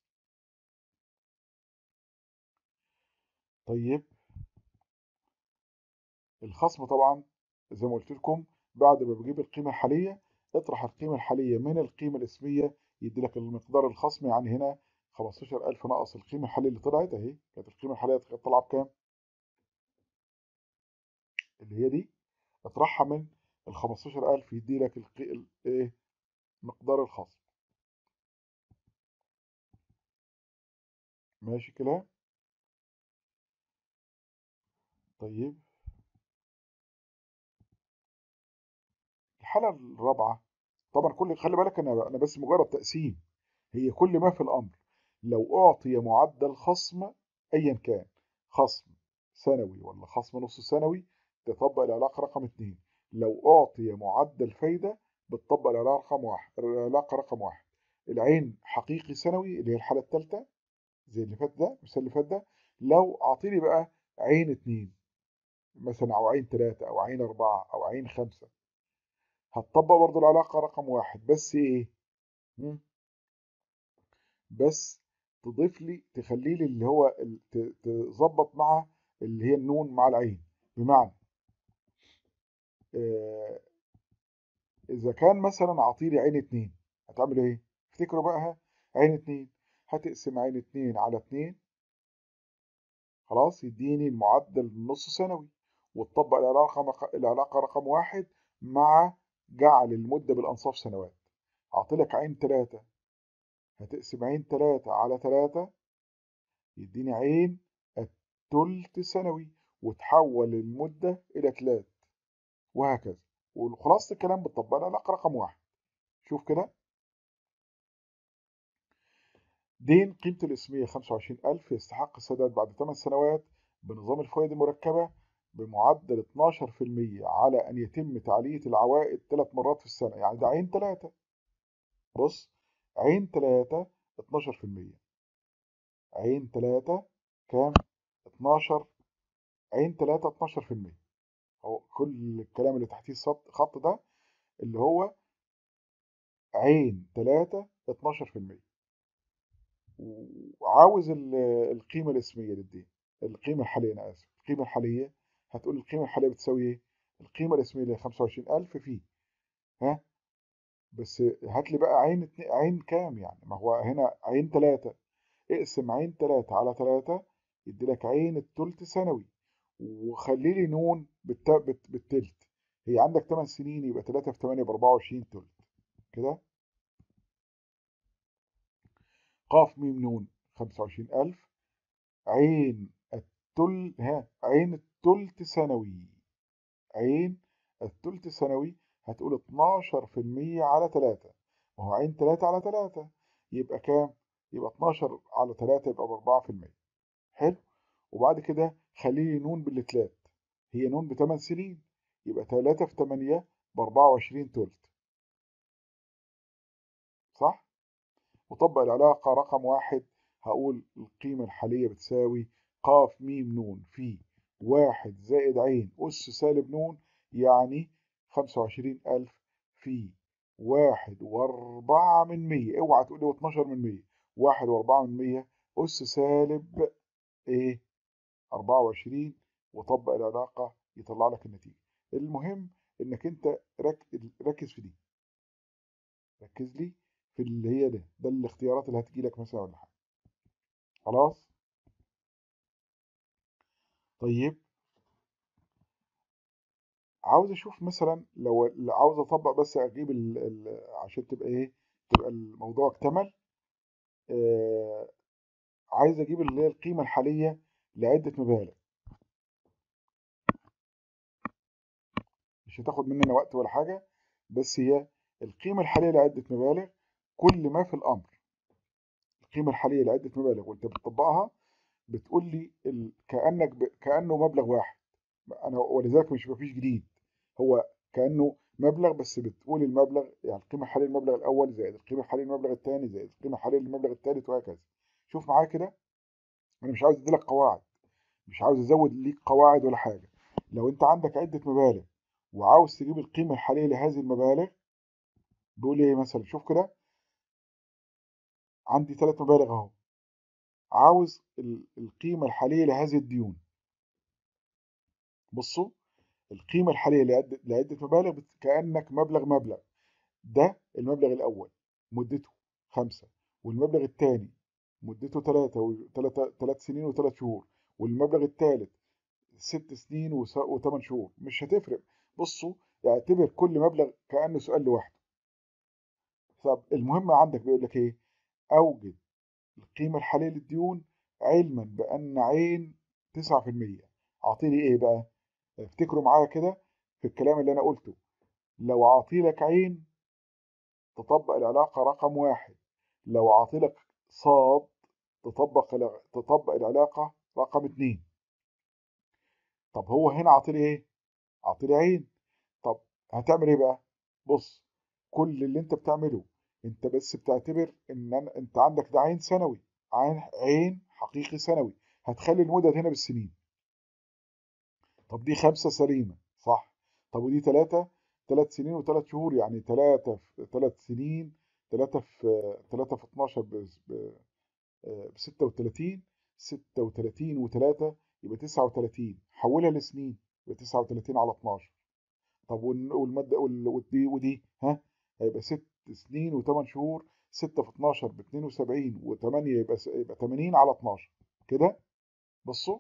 طيب الخصم طبعا زي ما قلت لكم بعد ما بجيب القيمة الحالية اطرح القيمة الحالية من القيمة الاسمية يدي لك المقدار الخصم يعني هنا 15000 ناقص القيمة الحالية اللي طلعت اهي كانت القيمة الحالية طالعة بكام؟ اللي هي دي اطرحها من ال 15000 يدي لك القي... ايه مقدار الخصم ماشي كلام طيب الحالة الرابعة طبعا كل خلي بالك انا انا بس مجرد تقسيم هي كل ما في الامر لو اعطي معدل خصم ايا كان خصم سنوي ولا خصم نص سنوي تطبق العلاقة رقم اتنين لو أعطي معدل فايدة بتطبق العلاقة رقم واحد العلاقة رقم واحد العين حقيقي سنوي اللي هي الحالة الثالثة زي اللي فات ده المثال اللي فات ده لو أعطيني بقى عين اتنين مثلا أو عين ثلاثة أو عين أربعة أو عين خمسة هتطبق برضو العلاقة رقم واحد بس إيه؟ بس تضيف لي تخلي لي اللي هو تظبط مع اللي هي النون مع العين بمعنى إذا كان مثلا عطيلي عين اتنين هتعمل إيه؟ افتكروا بقى عين اتنين هتقسم عين اتنين على اتنين خلاص يديني المعدل النص سنوي وتطبق العلاقة العلاقة رقم واحد مع جعل المدة بالأنصاف سنوات أعطيلك عين تلاتة هتقسم عين تلاتة على تلاتة يديني عين التلت سنوي وتحول المدة إلى تلات وهكذا وخلاصة الكلام بتطبق العلاقة رقم واحد شوف كده دين قيمته الاسمية 25000 يستحق السداد بعد 8 سنوات بنظام الفوائد المركبة بمعدل 12% على أن يتم تعلية العوائد ثلاث مرات في السنة يعني ده عين ثلاثة بص عين ثلاثة 12% عين ثلاثة كام 12 عين 3 12% هو كل الكلام اللي تحتيه الخط ده اللي هو عين 3 12% وعاوز القيمة الاسمية للدين القيمة الحالية أنا آسف القيمة الحالية هتقول القيمة الحالية بتساوي إيه؟ القيمة الاسمية اللي هي 25000 فيه ها بس هات لي بقى عين اتنين عين كام يعني ما هو هنا عين 3 اقسم عين 3 على 3 يدي لك عين التلت سنوي وخلي لي نون بالتلت هي عندك 8 سنين يبقى 3 في 8 ب 24 تلت كده قاف ميم نون 25000 عين التل ها عين التلت سنوي عين التلت سنوي هتقول 12% على 3 ما هو عين 3 على 3 يبقى كام؟ يبقى 12 على 3 يبقى ب 4% حلو وبعد كده خلي لي نون بالتلات هي نون ب 8 سنين يبقى 3 في 8 ب 24 تلت صح؟ وطبق العلاقة رقم واحد هقول القيمة الحالية بتساوي ق م ن في واحد زائد عين أس سالب نون يعني خمسة وعشرين ألف في واحد وأربعة من مية اوعى تقولي واتناشر من مية واحد وأربعة من مية أس سالب إيه أربعة وعشرين وطبق العلاقة يطلع لك النتيجة المهم إنك أنت ركز في دي ركز لي في اللي هي ده ده الاختيارات اللي هتجي لك مثلا ولا حاجة خلاص طيب عاوز اشوف مثلا لو عاوز اطبق بس اجيب ال ال عشان تبقى ايه تبقى الموضوع اكتمل آه عايز اجيب اللي هي القيمه الحاليه لعده مبالغ مش هتاخد مننا وقت ولا حاجه بس هي القيمه الحاليه لعده مبالغ كل ما في الامر القيمه الحاليه لعده مبالغ وانت بتطبقها بتقول لي ال... كانك ب... كانه مبلغ واحد انا ولذلك مش مفيش جديد هو كانه مبلغ بس بتقول المبلغ يعني القيمه الحاليه للمبلغ الاول زائد القيمه الحاليه للمبلغ الثاني زائد القيمه الحاليه للمبلغ الثالث وهكذا شوف معايا كده انا مش عاوز اديلك قواعد مش عاوز ازود ليك قواعد ولا حاجه لو انت عندك عده مبالغ وعاوز تجيب القيمه الحاليه لهذه المبالغ بيقول ايه مثلا شوف كده عندي ثلاث مبالغ اهو عاوز القيمة الحالية لهذه الديون بصوا القيمة الحالية لعدة مبالغ كأنك مبلغ مبلغ ده المبلغ الأول مدته خمسة والمبلغ الثاني مدته ثلاثة ثلاث سنين وثلاث شهور والمبلغ الثالث ست سنين وثمان شهور مش هتفرق بصوا اعتبر كل مبلغ كأنه سؤال لوحده طب المهم عندك بيقول لك ايه اوجد القيمة الحالية للديون علما بأن عين 9% أعطيني إيه بقى؟ افتكروا معايا كده في الكلام اللي أنا قلته لو أعطي لك عين تطبق العلاقة رقم واحد لو أعطي لك صاد تطبق تطبق العلاقة رقم اتنين طب هو هنا أعطي لي إيه؟ أعطي لي عين طب هتعمل إيه بقى؟ بص كل اللي أنت بتعمله انت بس بتعتبر ان أنا انت عندك ده عين سنوي عين عين حقيقي سنوي هتخلي المدد هنا بالسنين طب دي خمسة سليمة صح طب ودي ثلاثة ثلاث سنين وثلاث شهور يعني ثلاثة في ثلاث سنين ثلاثة في ثلاثة في 12 ب ب 36 36 وثلاثة يبقى 39 حولها لسنين يبقى 39 على 12 طب والمادة ودي ودي ها هيبقى 6 سنين وثمان شهور 6 في 12 ب 72 و8 يبقى يبقى 80 على 12 كده بصوا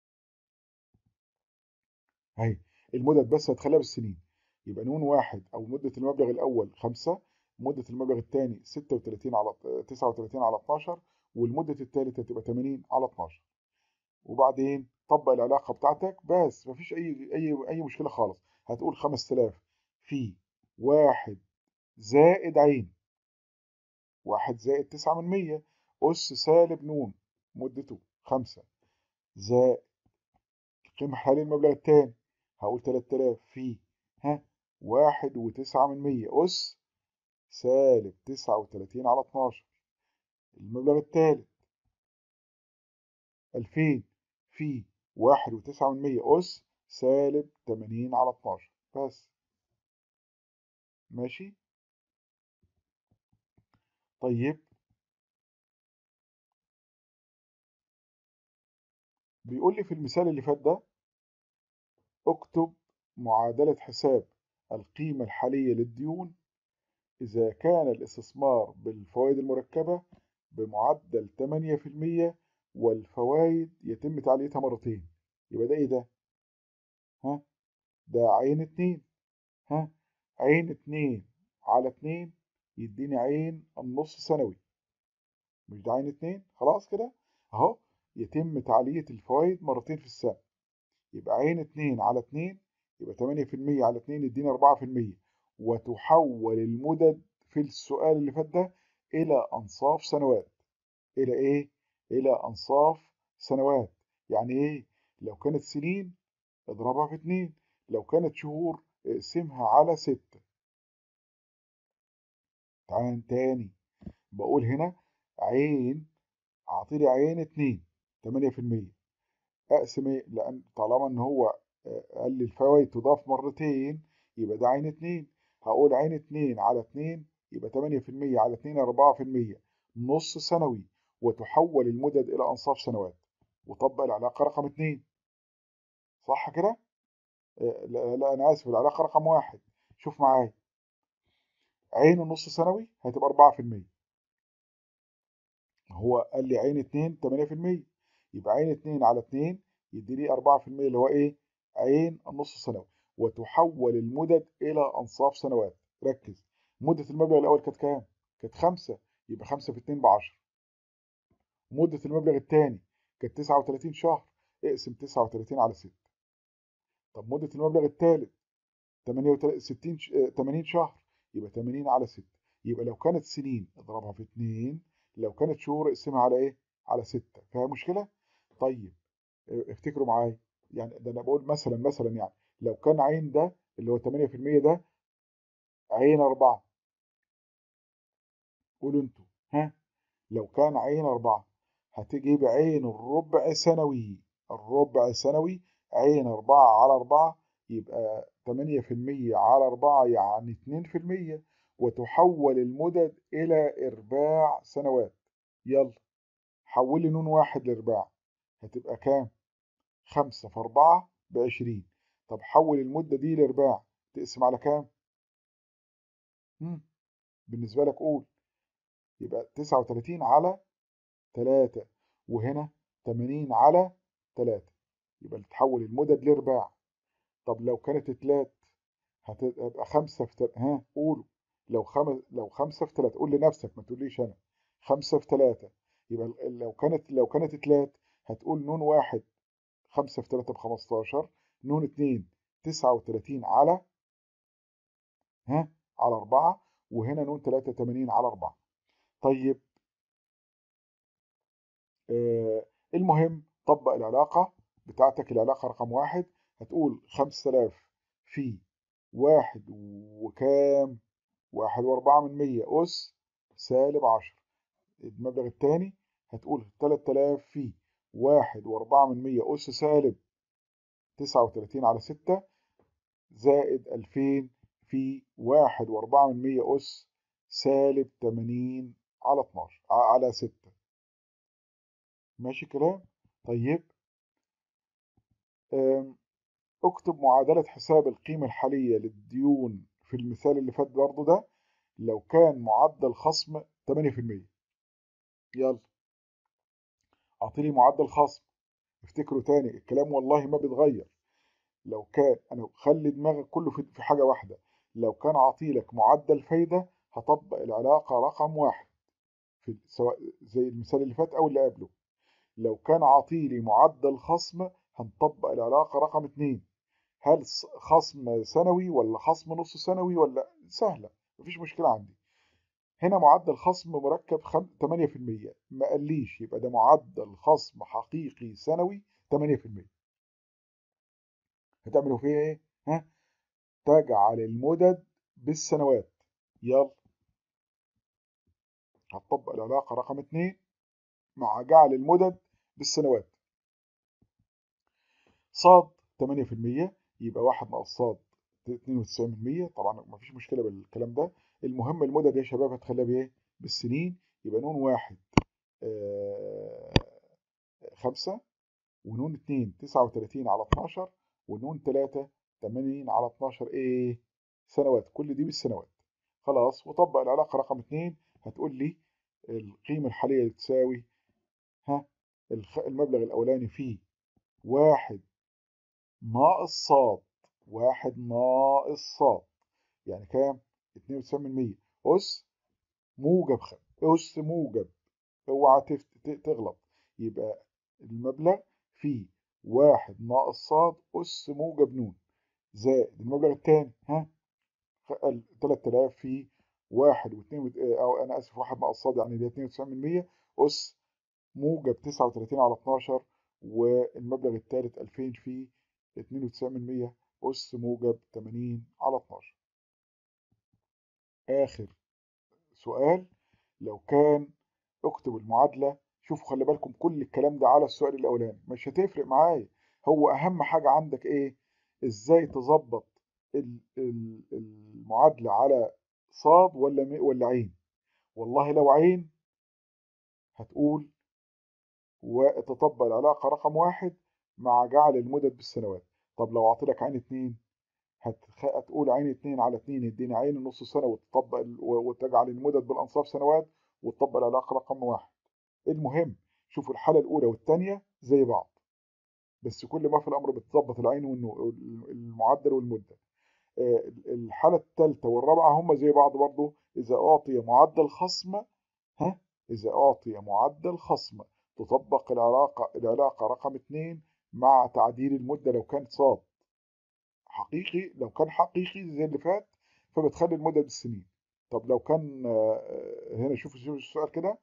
اهي المدد بس هتخليها بالسنين يبقى نون واحد او مدة المبلغ الاول 5 مدة المبلغ الثاني 36 على 39 على 12 والمدة الثالثة هتبقى 80 على 12 وبعدين طبق العلاقة بتاعتك بس مفيش اي اي اي مشكلة خالص هتقول 5000 في واحد زائد عين واحد زائد تسعة من مية أس سالب نون مدته خمسة زائد القيمة الحالية المبلغ التاني هقول تلات آلاف في ها واحد وتسعة من مية أس سالب تسعة وتلاتين على اتناشر المبلغ التالت ألفين في واحد وتسعة من مية أس سالب تمانين على اتناشر بس ماشي طيب بيقول لي في المثال اللي فات ده اكتب معادلة حساب القيمة الحالية للديون إذا كان الاستثمار بالفوائد المركبة بمعدل 8% والفوائد يتم تعليتها مرتين يبقى ده إيه ده؟ ها؟ ده عين اتنين ها؟ عين اتنين على اتنين يديني عين النص سنوي مش ده عين اتنين خلاص كده اهو يتم تعلية الفوائد مرتين في السنة يبقى عين اتنين على اتنين يبقى 8% على 2 يدينا 4% وتحول المدد في السؤال اللي فات ده إلى أنصاف سنوات إلى إيه؟ إلى أنصاف سنوات يعني إيه؟ لو كانت سنين اضربها في 2 لو كانت شهور اقسمها على 6 تعال تاني بقول هنا عين أعطيلي عين 2 8% أقسم إيه؟ لأن طالما إن هو قال لي الفوائد تضاف مرتين يبقى ده عين 2 هقول عين 2 على 2 يبقى 8% على 2 4% نص سنوي وتحول المدد إلى أنصاف سنوات وطبق العلاقة رقم 2 صح كده؟ لا, لا أنا آسف العلاقة رقم واحد شوف معايا عين النص سنوي هتبقى 4% هو قال لي عين 2 8% يبقى عين 2 على 2 يدي لي 4% اللي هو ايه؟ عين النص سنوي وتحول المدد إلى أنصاف سنوات ركز مدة المبلغ الأول كانت كام؟ كانت 5 يبقى 5 في 2 ب 10 مدة المبلغ الثاني كانت 39 شهر اقسم 39 على 6 طب مدة المبلغ الثالث 68 80 شهر يبقى 80 على 6 يبقى لو كانت سنين اضربها في 2 لو كانت شهور اقسمها على ايه؟ على 6 فيها مشكلة؟ طيب افتكروا معايا يعني ده انا بقول مثلا مثلا يعني لو كان عين ده اللي هو 8% ده عين 4 قولوا انتوا ها لو كان عين 4 هتجيب عين الربع سنوي الربع سنوي عين 4 على 4 يبقى 8% على 4 يعني 2% وتحول المدد إلى إرباع سنوات يلا حولي نون واحد لإرباع هتبقى كام؟ خمسة في أربعة بعشرين طب حول المدة دي لإرباع تقسم على كام؟ مم. بالنسبة لك قول يبقى تسعة وتلاتين على تلاتة وهنا تمانين على تلاتة يبقى تحول المدد لإرباع طب لو كانت تلات هتبقى خمسة في تلاتة ها قولوا لو خمس لو خمسة في تلاتة قول لنفسك ما تقوليش أنا خمسة في تلاتة يبقى لو كانت لو كانت تلات هتقول نون واحد خمسة في تلاتة بخمستاشر نون اتنين تسعة وتلاتين على ها على أربعة وهنا نون تلاتة تمانين على أربعة طيب آه المهم طبق العلاقة بتاعتك العلاقة رقم واحد هتقول خمسة آلاف في واحد وكام واحد وأربعة من مية أس سالب عشر المبلغ التاني هتقول تلات آلاف في واحد وأربعة من مية أس سالب تسعة وتلاتين على ستة زائد ألفين في واحد وأربعة من مية أس سالب تمانين على اتناشر على ستة ماشي كلام طيب اكتب معادلة حساب القيمة الحالية للديون في المثال اللي فات برضه ده لو كان معدل خصم 8% يلا اعطيني معدل خصم افتكروا تاني الكلام والله ما بيتغير لو كان انا خلي دماغك كله في حاجة واحدة لو كان عاطيلك معدل فايدة هطبق العلاقة رقم واحد في سواء زي المثال اللي فات او اللي قبله لو كان عاطيلي معدل خصم هنطبق العلاقة رقم اتنين هل خصم سنوي ولا خصم نص سنوي ولا سهلة مفيش مشكلة عندي هنا معدل خصم مركب 8% ما قاليش يبقى ده معدل خصم حقيقي سنوي 8% هتعملوا فيها ايه؟ ها؟ تجعل المدد بالسنوات يلا هتطبق العلاقة رقم 2 مع جعل المدد بالسنوات صاد 8% يبقى واحد ناقص صاد 92% طبعا مفيش مشكلة بالكلام ده المهم المدد يا شباب هتخليها بايه؟ بالسنين يبقى نون واحد آه خمسة ونون اتنين تسعة وتلاتين على اتناشر ونون تلاتة تمانين على اتناشر ايه؟ سنوات كل دي بالسنوات خلاص وطبق العلاقة رقم اتنين هتقول لي القيمة الحالية تساوي ها المبلغ الأولاني فيه واحد ناقص صاد واحد ناقص صاد يعني كام؟ 92% أس موجب خ... أس موجب اوعى تفت... تغلط يبقى المبلغ فيه واحد ناقص صاد أس موجب نون زائد المبلغ الثاني ها 3000 في واحد واثنين او انا اسف واحد ناقص صاد يعني اللي هي 92% اس موجب 39 على 12 والمبلغ الثالث 2000 في 92% أس موجب 80 على 12 آخر سؤال لو كان اكتب المعادلة شوفوا خلي بالكم كل الكلام ده على السؤال الأولاني مش هتفرق معايا هو أهم حاجة عندك إيه إزاي تظبط المعادلة على صاد ولا ولا عين والله لو عين هتقول وتطبق العلاقة رقم واحد مع جعل المدد بالسنوات طب لو أعطيلك عين اتنين هتقول عين اتنين على اتنين يديني عين نص سنة وتطبق وتجعل المدد بالأنصاف سنوات وتطبق العلاقة رقم واحد المهم شوفوا الحالة الأولى والثانية زي بعض بس كل ما في الأمر بتظبط العين والمعدل والمدة آه، الحالة الثالثة والرابعة هم زي بعض برضه إذا أعطي معدل خصم ها إذا أعطي معدل خصم تطبق العلاقة العلاقة رقم اثنين مع تعديل المدة لو كانت صاد حقيقي لو كان حقيقي زي اللي فات فبتخلي المدة بالسنين طب لو كان آه، هنا شوف السؤال كده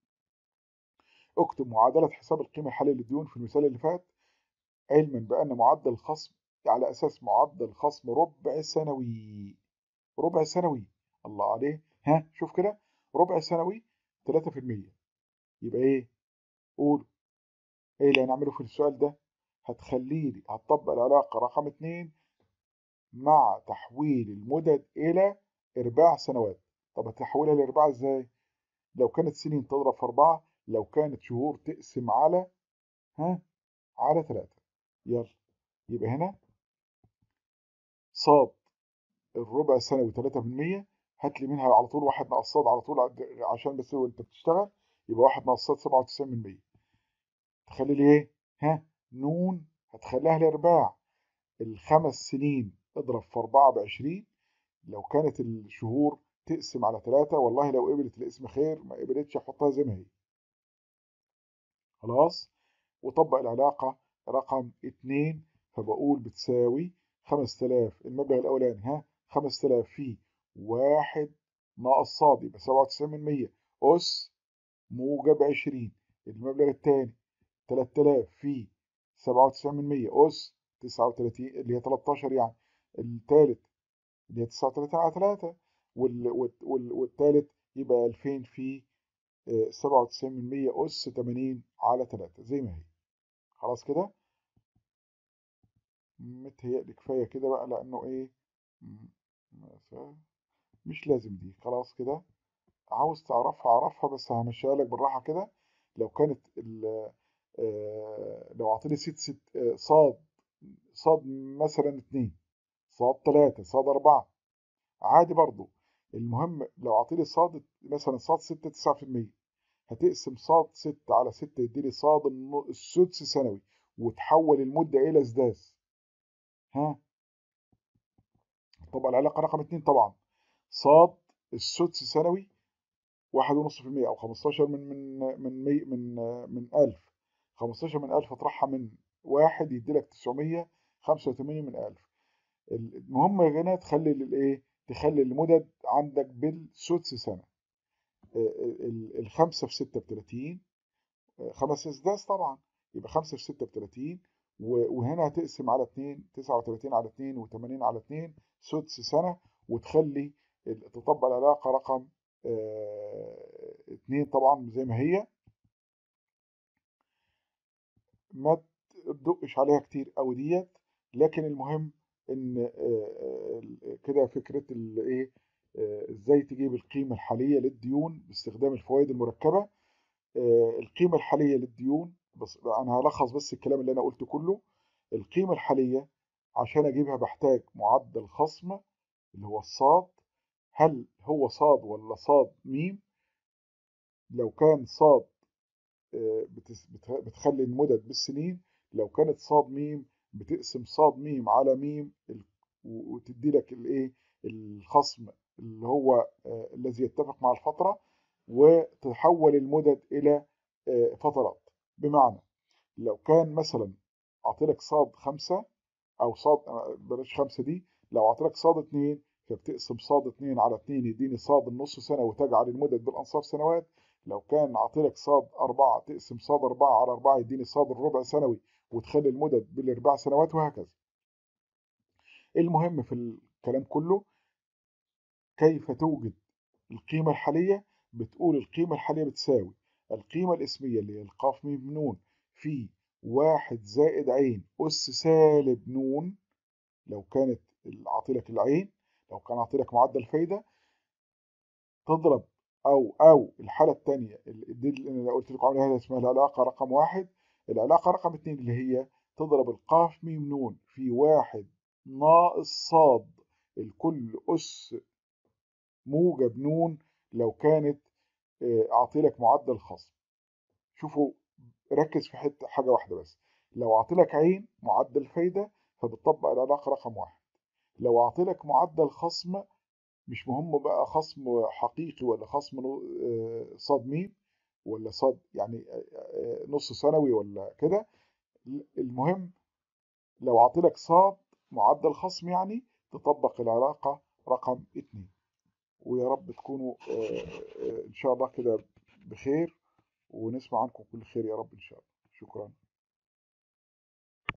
اكتب معادلة حساب القيمة الحالية للديون في المثال اللي فات علما بأن معدل الخصم على أساس معدل خصم ربع سنوي ربع سنوي الله عليه ها شوف كده ربع سنوي 3% يبقى ايه قولوا ايه اللي هنعمله في السؤال ده هتخلي لي هتطبق العلاقة رقم اتنين مع تحويل المدد إلى إرباع سنوات طب هتحولها لإرباع إزاي؟ لو كانت سنين تضرب في أربعة لو كانت شهور تقسم على ها على ثلاثة يلا يبقى هنا صاد الربع سنوي 3% هات لي منها على طول واحد ناقص صاد على طول عشان بس وانت بتشتغل يبقى واحد ناقص صاد 97% تخلي لي ايه؟ ها نون هتخليها لارباع الخمس سنين اضرب في 4 ب 20 لو كانت الشهور تقسم على ثلاثة والله لو قبلت الاسم خير ما قبلتش احطها زي ما هي خلاص وطبق العلاقة رقم اتنين فبقول بتساوي 5000 المبلغ الأولاني ها 5000 في واحد ناقص صاد يبقى 97% أس موجب 20 المبلغ الثاني 3000 في 97% أس 39 اللي هي 13 يعني الثالث اللي هي 39 على 3 والثالث يبقى 2000 في 97% آه، أس 80 على 3 زي ما هي خلاص كده متهيألي كفاية كده بقى لأنه إيه مش لازم دي خلاص كده عاوز تعرفها عرفها بس همشيها لك بالراحة كده لو كانت آه، لو أعطيني ست ست آه، صاد صاد مثلا اتنين صاد تلاتة صاد أربعة عادي برضو المهم لو أعطيني صاد مثلا صاد ستة تسعة في المية هتقسم صاد ستة على ستة يديلي صاد السدس سنوي وتحول المدة إلى اسداس ها طبعا العلاقة رقم اتنين طبعا صاد السدس سنوي واحد ونص في المية أو خمستاشر من من من مي من من ألف خمستاشر من ألف اطرحها من واحد يديلك تسعمية خمسة وتمانين من ألف المهم هنا تخلي الايه تخلي المدد عندك بالسدس سنة الخمسة في ستة بتلاتين خمس اسداس طبعا يبقى خمسة في ستة بتلاتين وهنا هتقسم على اتنين تسعة وتلاتين على اتنين وتمانين على اتنين سدس سنة وتخلي تطبق العلاقة رقم اتنين طبعا زي ما هي ما تدقش عليها كتير قوي ديت لكن المهم ان كده فكره الايه ازاي تجيب القيمه الحاليه للديون باستخدام الفوائد المركبه القيمه الحاليه للديون بس انا هلخص بس الكلام اللي انا قلته كله القيمه الحاليه عشان اجيبها بحتاج معدل خصم اللي هو الصاد هل هو صاد ولا صاد ميم لو كان صاد بتخلي المدد بالسنين لو كانت صاد ميم بتقسم صاد ميم على ميم وتدي لك الايه الخصم اللي هو آه، الذي يتفق مع الفترة وتحول المدد إلى آه، فترات بمعنى لو كان مثلا أعطي لك صاد خمسة او صاد بلاش خمسة دي لو اعطيلك صاد اتنين فبتقسم صاد اتنين على اتنين يديني صاد النص سنة وتجعل المدد بالأنصار سنوات لو كان عاطيلك صاد أربعة تقسم صاد أربعة على أربعة يديني صاد الربع سنوي وتخلي المدد بالأربع سنوات وهكذا المهم في الكلام كله كيف توجد القيمة الحالية بتقول القيمة الحالية بتساوي القيمة الاسمية اللي هي القاف ميم نون في واحد زائد عين أس سالب نون لو كانت عاطلك العين لو كان عاطلك معدل فايدة تضرب أو أو الحالة الثانية دي اللي أنا قلت لكم عليها اسمها العلاقة رقم واحد العلاقة رقم اثنين اللي هي تضرب القاف ميم نون في واحد ناقص صاد الكل أس موجب نون لو كانت أعطيلك معدل خصم شوفوا ركز في حتة حاجة واحدة بس لو أعطيلك عين معدل فايدة فبتطبق العلاقة رقم واحد لو أعطيلك معدل خصم مش مهم بقى خصم حقيقي ولا خصم صاد ميم ولا صاد يعني نص سنوي ولا كده المهم لو أعطيلك صاد معدل خصم يعني تطبق العلاقة رقم اتنين ويا رب تكونوا إن شاء الله كده بخير ونسمع عنكم كل خير يا رب إن شاء الله شكرا